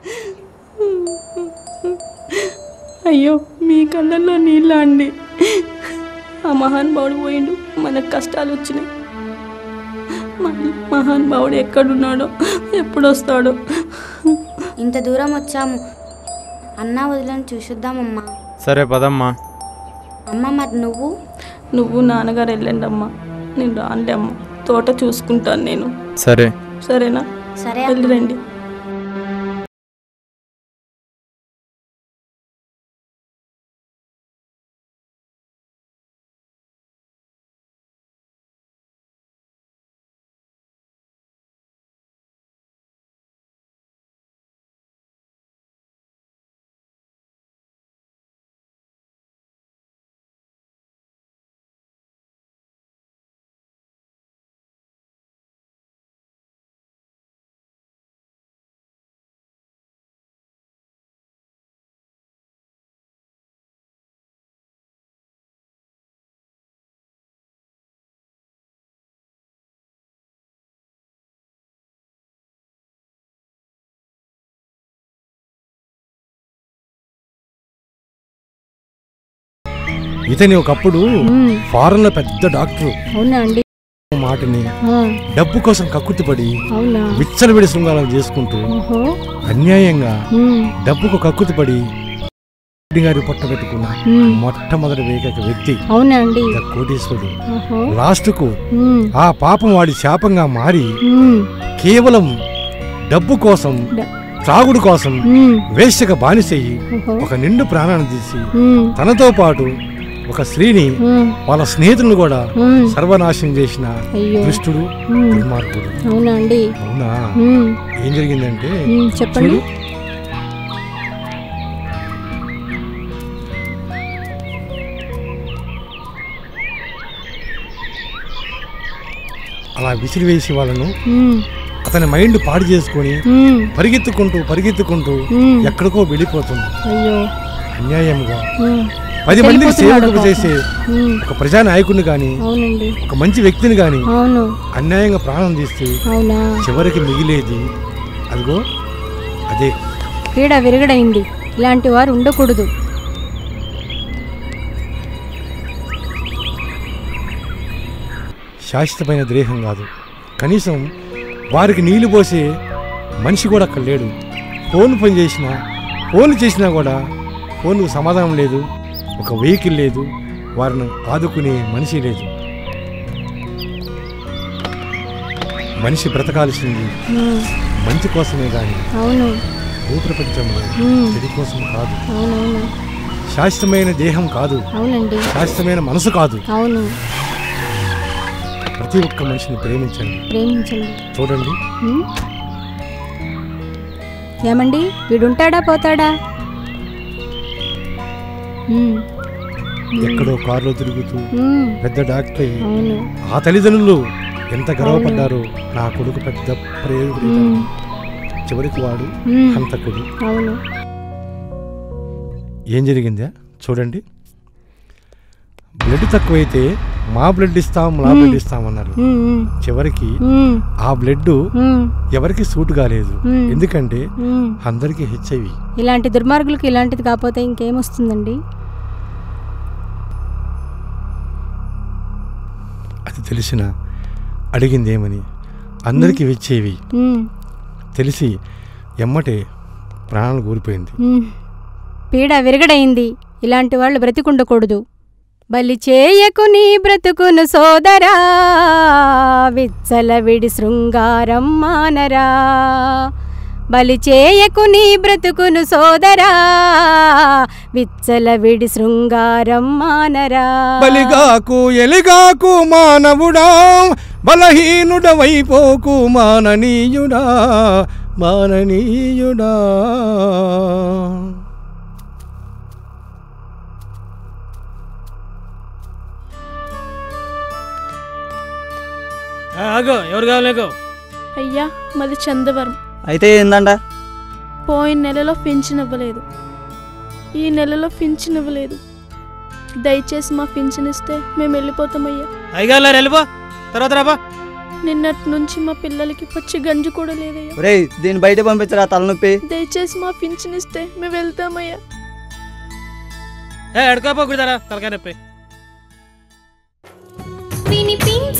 అయ్యో మీ కళ్ళల్లో నీళ్ళ అండి ఆ మహానుభావుడు పోయిండు మనకు కష్టాలు వచ్చినాయి మళ్ళీ మహానుభావుడు ఎక్కడున్నాడో ఎప్పుడు వస్తాడో ఇంత దూరం వచ్చాము అన్న వదిలని చూసొద్దామమ్మా సరే పదమ్మా అమ్మ మరి నువ్వు నువ్వు నాన్నగారు వెళ్ళండి అమ్మా నేను రాండి అమ్మ తోట చూసుకుంటాను నేను సరే సరేనా సరే వెళ్ళిరండి ఇతని ఒకప్పుడు ఫారెన్ లో పెద్ద డాక్టర్ అవునా అండి మాటని ఆ, డబ్బు కోసం కక్కుర్తిపడి అవునా విచ్చలవిడి శృంగారం చేసుకుంటూ ఓహో అన్యాయంగా ఉమ్, డబ్బుకు కక్కుర్తిపడి రెడ్డి గారి పొట్ట పెట్టుకున్న ఉమ్. మొట్టమొదటి ఏకైక వ్యక్తి అవునా అండి ద కోటీశ్వరుడు ఓహో లాస్ట్ కు ఉమ్, ఆ పాపం వాడి శాపంగా మారి ఉమ్, కేవలం డబ్బు కోసం డ- త్రాగుడు కోసం ఉమ్, వేశ్యక బానిసయ్యి ఓహో. ఒక నిండు ప్రాణాన్ని తీసి ఉమ్, తనతో పాటు ఒక స్త్రీని ఉమ్, వాళ్ళ స్నేహితులను కూడా ఉమ్. సర్వనాశనం చేసిన అయ్యో. దుష్టుడు ఉమ్. దుర్మార్గుడు అవునా అండి అవునా ఉమ్, ఏం జరిగిందంటే ఉమ్, చెప్పండి చూడు, అలా విసిరివేసి వాళ్ళను ఉమ్, అతని మైండ్ పాడు చేసుకొని ఉమ్, పరిగెత్తుకుంటూ పరిగెత్తుకుంటూ ఉమ్. ఎక్కడికో వెళ్ళిపోతుంది అయ్యో అన్యాయంగా ఉమ్. పది మందికి వెళ్ళిపోతున్నాడు సేవకు పాపం. చేసే ఉమ్, ఒక ప్రజానాయకుడిని కానీ అవునండి ఒక మంచి వ్యక్తిని కానీ అవును అన్యాయంగా ప్రాణం తీస్తే అవునా చివరికి మిగిలేది అదిగో అదే క్రీడ విరగడైంది ఇలాంటి వారు ఉండకూడదు శాశ్వతమైన దేహం కాదు కనీసం వారికి నీళ్లు పోసే మనిషి కూడా అక్కడ లేడు ఫోన్ పని చేసినా ఫోన్ చేసినా కూడా ఫోన్కు సమాధానం లేదు ఒక వెహికల్ లేదు వారిని ఆదుకునే మనిషి లేదు మనిషి బ్రతకాల్సింది ఉమ్, మంచి కోసమే కానీ అవును భూ ప్రపంచంలో మ్మ్. చెడు కోసం కాదు అవునవును శాశ్వతమైన దేహం కాదు అవునండి శాశ్వతమైన మనసు కాదు అవును ప్రతి ఒక్క మనిషిని ప్రేమించండి ప్రేమించండి చూడండి ఉమ్? ఏమండి వీడుంటాడా పోతాడా ఉమ్, ఎక్కడో కారులో తిరుగుతూ ఉమ్, పెద్ద డాక్టర్ అయ్యి అవును ఆ తల్లిదండ్రులు ఎంత గర్వపడ్డారో నా కొడుకు పెద్ద ప్రయోగుడు ఉమ్, చివరికి వాడు ఉమ్. హంతకుడు అవును ఏం జరిగిందా చూడండి బ్లడ్ తక్కువైతే మా బ్లడ్ ఇస్తాం మా మ్మ్. బ్లడ్ ఇస్తాం అన్నారు మ్మ్, మ్మ్. చివరికి మ్మ్. ఆ బ్లడ్ మ్మ్. ఎవరికి సూట్ కాలేదు మ్మ్. ఎందుకంటే మ్మ్. అందరికీ హెచ్ఐవి ఇలాంటి దుర్మార్గులకు ఇలాంటిది కాకపోతే ఇంకేమొస్తుందండి అది తెలిసిన అడిగింది ఏమని అందరికీ వచ్చేవి ఉమ్, తెలిసి ఎమ్మటే ప్రాణాలు కోల్పోయింది ఉమ్. పీడ విరగడైంది ఇలాంటి వాళ్ళు బ్రతికుండకూడదు బలి చేయకు నీ బ్రతుకును సోదరా విచ్చల విడి శృంగారం మానరా బలి చేయకు నీ బ్రతుకును సోదరా విచ్చల విడి శృంగారం మానరా బలిగాకు ఎలిగాకు మానవుడా బలహీనుడవైపోకు మాననీయుడా మాననీయుడా ఆగో ఎవరు కావాలి నీకు అయ్యా మాది చందవరం అయితే ఏందంట పోయిన నెలలో పింఛన్ ఇవ్వలేదు ఈ నెలలో పింఛన్ ఇవ్వలేదు దయచేసి మా పింఛన్ ఇస్తే మేము వెళ్ళిపోతామయ్యా అయ్యగారు వెళ్ళిపో తర్వాత రాబా నిన్నటి నుంచి మా పిల్లలకి పచ్చి గంజి కూడా లేదయ్యా ఒరేయ్ దీన్ని బయట పంపించరా తలనొప్పి దయచేసి మా పింఛన్ ఇస్తే మేము వెళ్తామయ్యా ఏ ఎడకపో కుడతారా తలకాయ నొప్పి వినిపించ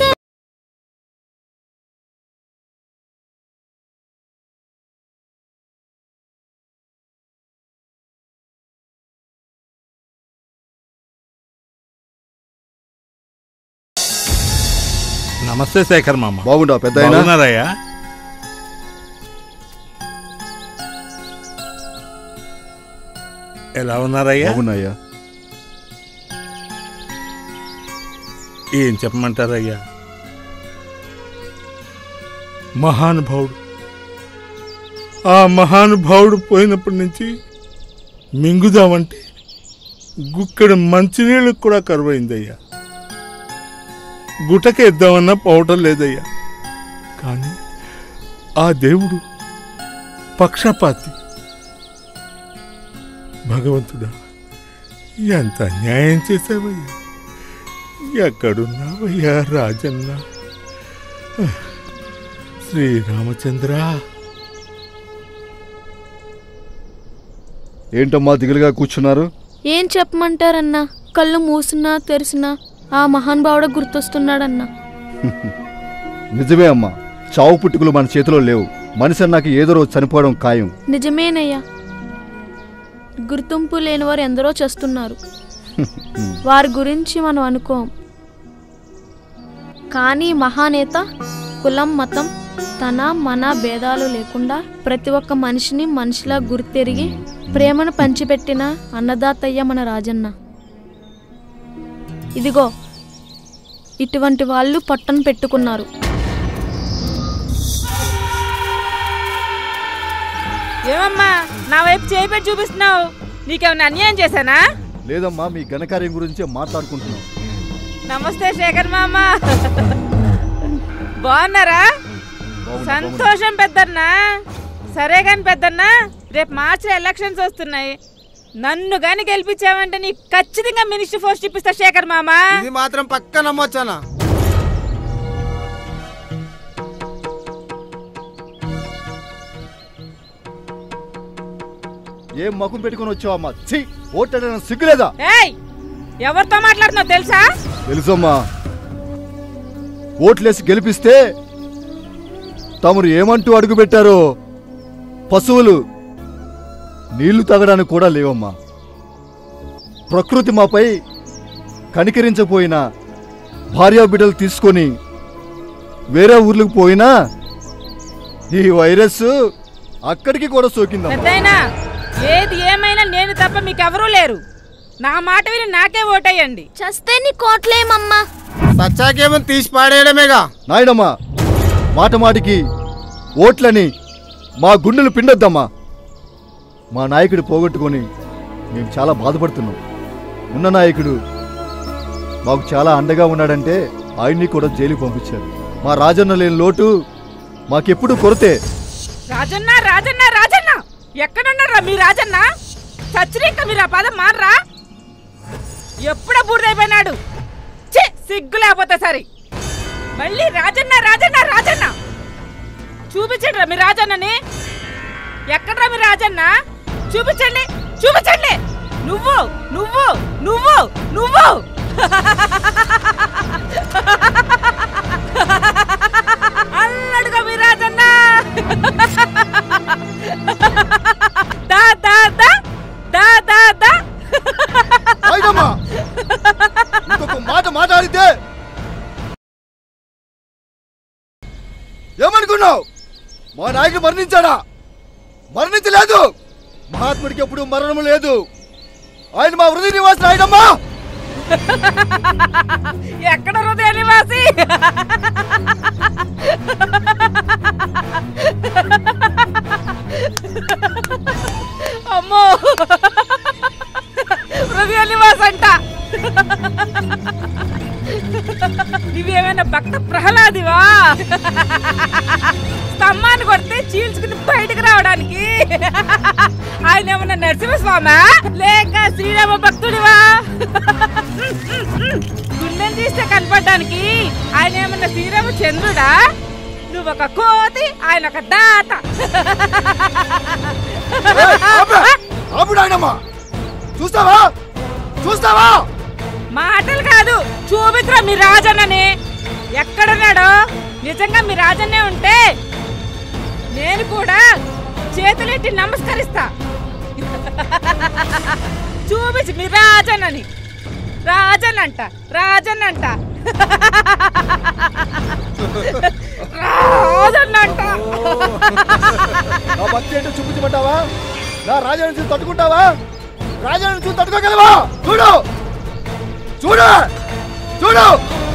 నమస్తే శేఖర్ మామ బాగుండవు పెద్ద బాగున్నారయ్యా ఎలా ఉన్నారయ్యా బాగున్నాయ్యా ఏం చెప్పమంటారయ్యా మహానుభావుడు ఆ మహానుభావుడు పోయినప్పటి నుంచి మింగుదామంటే గుక్కడి మంచినీళ్ళకు కూడా కరువైందయ్యా గుటకేద్దామన్నా పోవటం లేదయ్యా కానీ ఆ దేవుడు పక్షపాతి భగవంతుడా ఎంత న్యాయం చేశావయ్యా ఎక్కడున్నావయ్యా రాజన్న శ్రీరామచంద్ర ఏంటమ్మా దిగులుగా కూర్చున్నారు ఏం చెప్పమంటారన్నా కళ్ళు మూసినా తెరిసినా ఆ మహానుభావుడు గుర్తొస్తున్నాడన్నా నిజమే అమ్మా చావు పుట్టుకులు మన చేతిలో లేవు మనిషి అన్నాక ఏదో రోజు చనిపోవడం ఖాయం నిజమేనయ్యా గుర్తింపు లేని వారు ఎందరో చేస్తున్నారు వారి గురించి మనం అనుకోం కానీ మహానేత కులం మతం తన మన భేదాలు లేకుండా ప్రతి ఒక్క మనిషిని మనిషిలా గుర్తెరిగి ప్రేమను పంచిపెట్టిన అన్నదాతయ్య మన రాజన్న ఇదిగో ఇటువంటి వాళ్ళు పట్టను పెట్టుకున్నారు ఏమమ్మా నా వైపు చేయి పెట్టి చూపిస్తున్నావు నీకేమైనా అన్యాయం చేశానా లేదమ్మా మీ ఘనకార్యం గురించే మాట్లాడుకుంటున్నాం నమస్తే శేఖర్ మామ బాగున్నారా సంతోషం పెద్దన్నా సరే గాని పెద్దన్నా రేపు మార్చి ఎలక్షన్స్ వస్తున్నాయి నన్ను గాని గెలిపించావంటే నీ ఖచ్చితంగా మినిస్టర్ పోస్ట్ ఇప్పిస్తా శేఖర్ మామ ఇది మాత్రం పక్క నమ్మొచ్చానా ఏం మకం పెట్టుకుని వచ్చావమ్మా ఛీ ఓటడన సిగ్గులేదా ఏయ్ ఎవరితో మాట్లాడుతున్నావు తెలుసా తెలుసమ్మా ఓట్లేసి గెలిపిస్తే తమరు ఏమంటూ అడుగు పెట్టారో పశువులు నీళ్లు తాగడానికి కూడా లేవమ్మా ప్రకృతి మాపై కనికరించపోయిన భార్యా బిడ్డలు తీసుకొని వేరే ఊర్లకు పోయినా ఈ వైరస్ అక్కడికి కూడా సోకిందమ్మా పెద్దయినా ఏది ఏమైనా నేను తప్ప మీకెవరూ లేరు నా మాట విని నాకే ఓటేయండి చస్తే నీ కోట్లేమమ్మా సచ్చాకేమో తీసి పాడేయడమేగా నాయనమ్మా మాట మాటికి ఓట్లని మా గుండెలు పిండొద్దమ్మా మా నాయకుడు పోగొట్టుకొని మేము చాలా బాధపడుతున్నాం ఉన్న నాయకుడు మాకు చాలా అండగా ఉన్నాడంటే ఆయన్ని కూడా జైలుకి పంపించారు మా రాజన్న లేని లోటు మాకెప్పుడు కొరతే రాజన్న రాజన్న రాజన్న ఎక్కడున్నారా మీ రాజన్న చచ్చినాక మీరు ఆ పదం మారరా ఎప్పుడో బూడిదైపోయినాడు ఛీ సిగ్గు లేకపోతే సరి మళ్ళీ రాజన్న రాజన్న రాజన్న చూపించండి మీ రాజన్నని ఎక్కడ్రా మీ రాజన్న చూపించండి చూపించండి నువ్వు నువ్వు నువ్వు నువ్వు అల్లడుగా మీ రాజన్న దా దా దా దా దా దా నాయనమ్మా ఇంకొక మాట మాట్లాడితే ఏమనుకున్నావు మా నాయకుడు మరణించాడా మరణించలేదు మహాత్ముడికి ఎప్పుడు మరణం లేదు ఆయన మా హృదయ నివాసం ఆయనమ్మా ఎక్కడ హృదయ నివాసి అమ్మో హృదయ నివాస్ అంట నువ్వేమైనా భక్త ప్రహ్లాదివా స్తంభాన్ని కొడితే చీల్చుకుని బయటకు రావడానికి ఆయన ఏమన్నా నరసింహస్వామా లేక శ్రీరామ భక్తుడివా గుండెని తీస్తే కనపడడానికి ఆయన ఏమన్నా శ్రీరామచంద్రుడా నువ్వు ఒక కోతి ఆయన ఒక దాత ఆపుడు ఆయనమ్మా చూస్తావా చూస్తావా మాటలు కాదు చూపిత్రా మీ రాజన్నని ఎక్కడున్నాడో నిజంగా మీ రాజన్నే ఉంటే నేను కూడా చేతులెట్టి నమస్కరిస్తా చూపించి మీ రాజన్నని రాజన్ అంట రాజన్ అంట రాజన్ అంట నా భక్తి ఏంటో చూపించమంటావా నా రాజాని చూసి తట్టుకుంటావా రాజాని చూసి తట్టుకోగలవా చూడు చూడు చూడు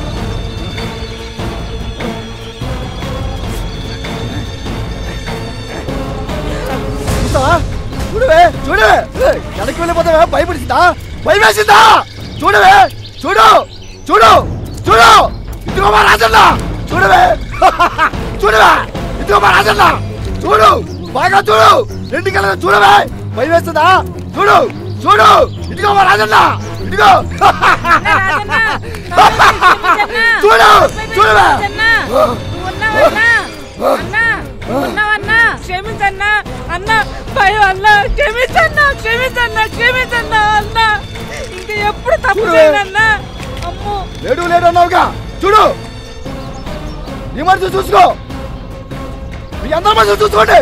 చూస్తావా చూడవే చూడవే ఏయ్, వెనక్కి వెళ్ళిపోతావా భయపడిసిందా భయం వేసిందా చూడవే చూడు చూడు చూడు ఇదిగో మా రాజన్న చూడవే చూడవే ఇదిగో మా రాజన్న చూడు బాగా చూడు రెండు కల చూడవే భయం వేస్తుందా చూడు చూడు ఇదిగో మా రాజన్న ఇదిగో చూడు చూడవే అన్నా ఉన్నావన్నా క్షమించన్నా అన్న భయం అన్న క్షమించన్నా క్షమించన్నా క్షమించన్నా అన్న ఇంకా ఎప్పుడు తప్పు చూడు. చేయనన్నా అమ్మో లేడు లేడు అన్నావుగా చూడు నీ మనసు చూసుకో మీ అందరి మనసు చూసుకోండి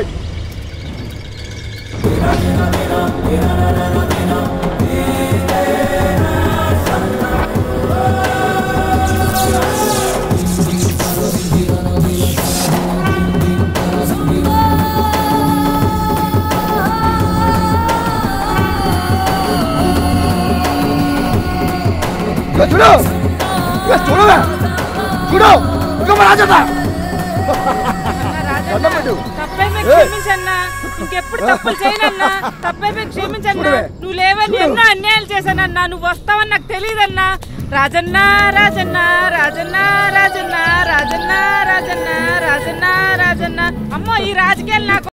ఇక చూడు ఇక చూడవే చూడు ఇక మా రాజన్న దండం పెట్టు. తప్పైపోయి ఏయ్. క్షమించన్నా ఇంకెప్పుడు తప్పులు చేయనన్నా తప్పైపోయి క్షమించన్నా చూడవే. నువ్వు లేవని ఎన్నో అన్యాయాలు చేశానన్నా నువ్వు వస్తావని నాకు తెలియదన్నా రాజన్న రాజన్న రాజన్న రాజన్న రాజన్న రాజన్న రాజన్న రాజన్న అమ్మో ఈ రాజకీయాలు నాకు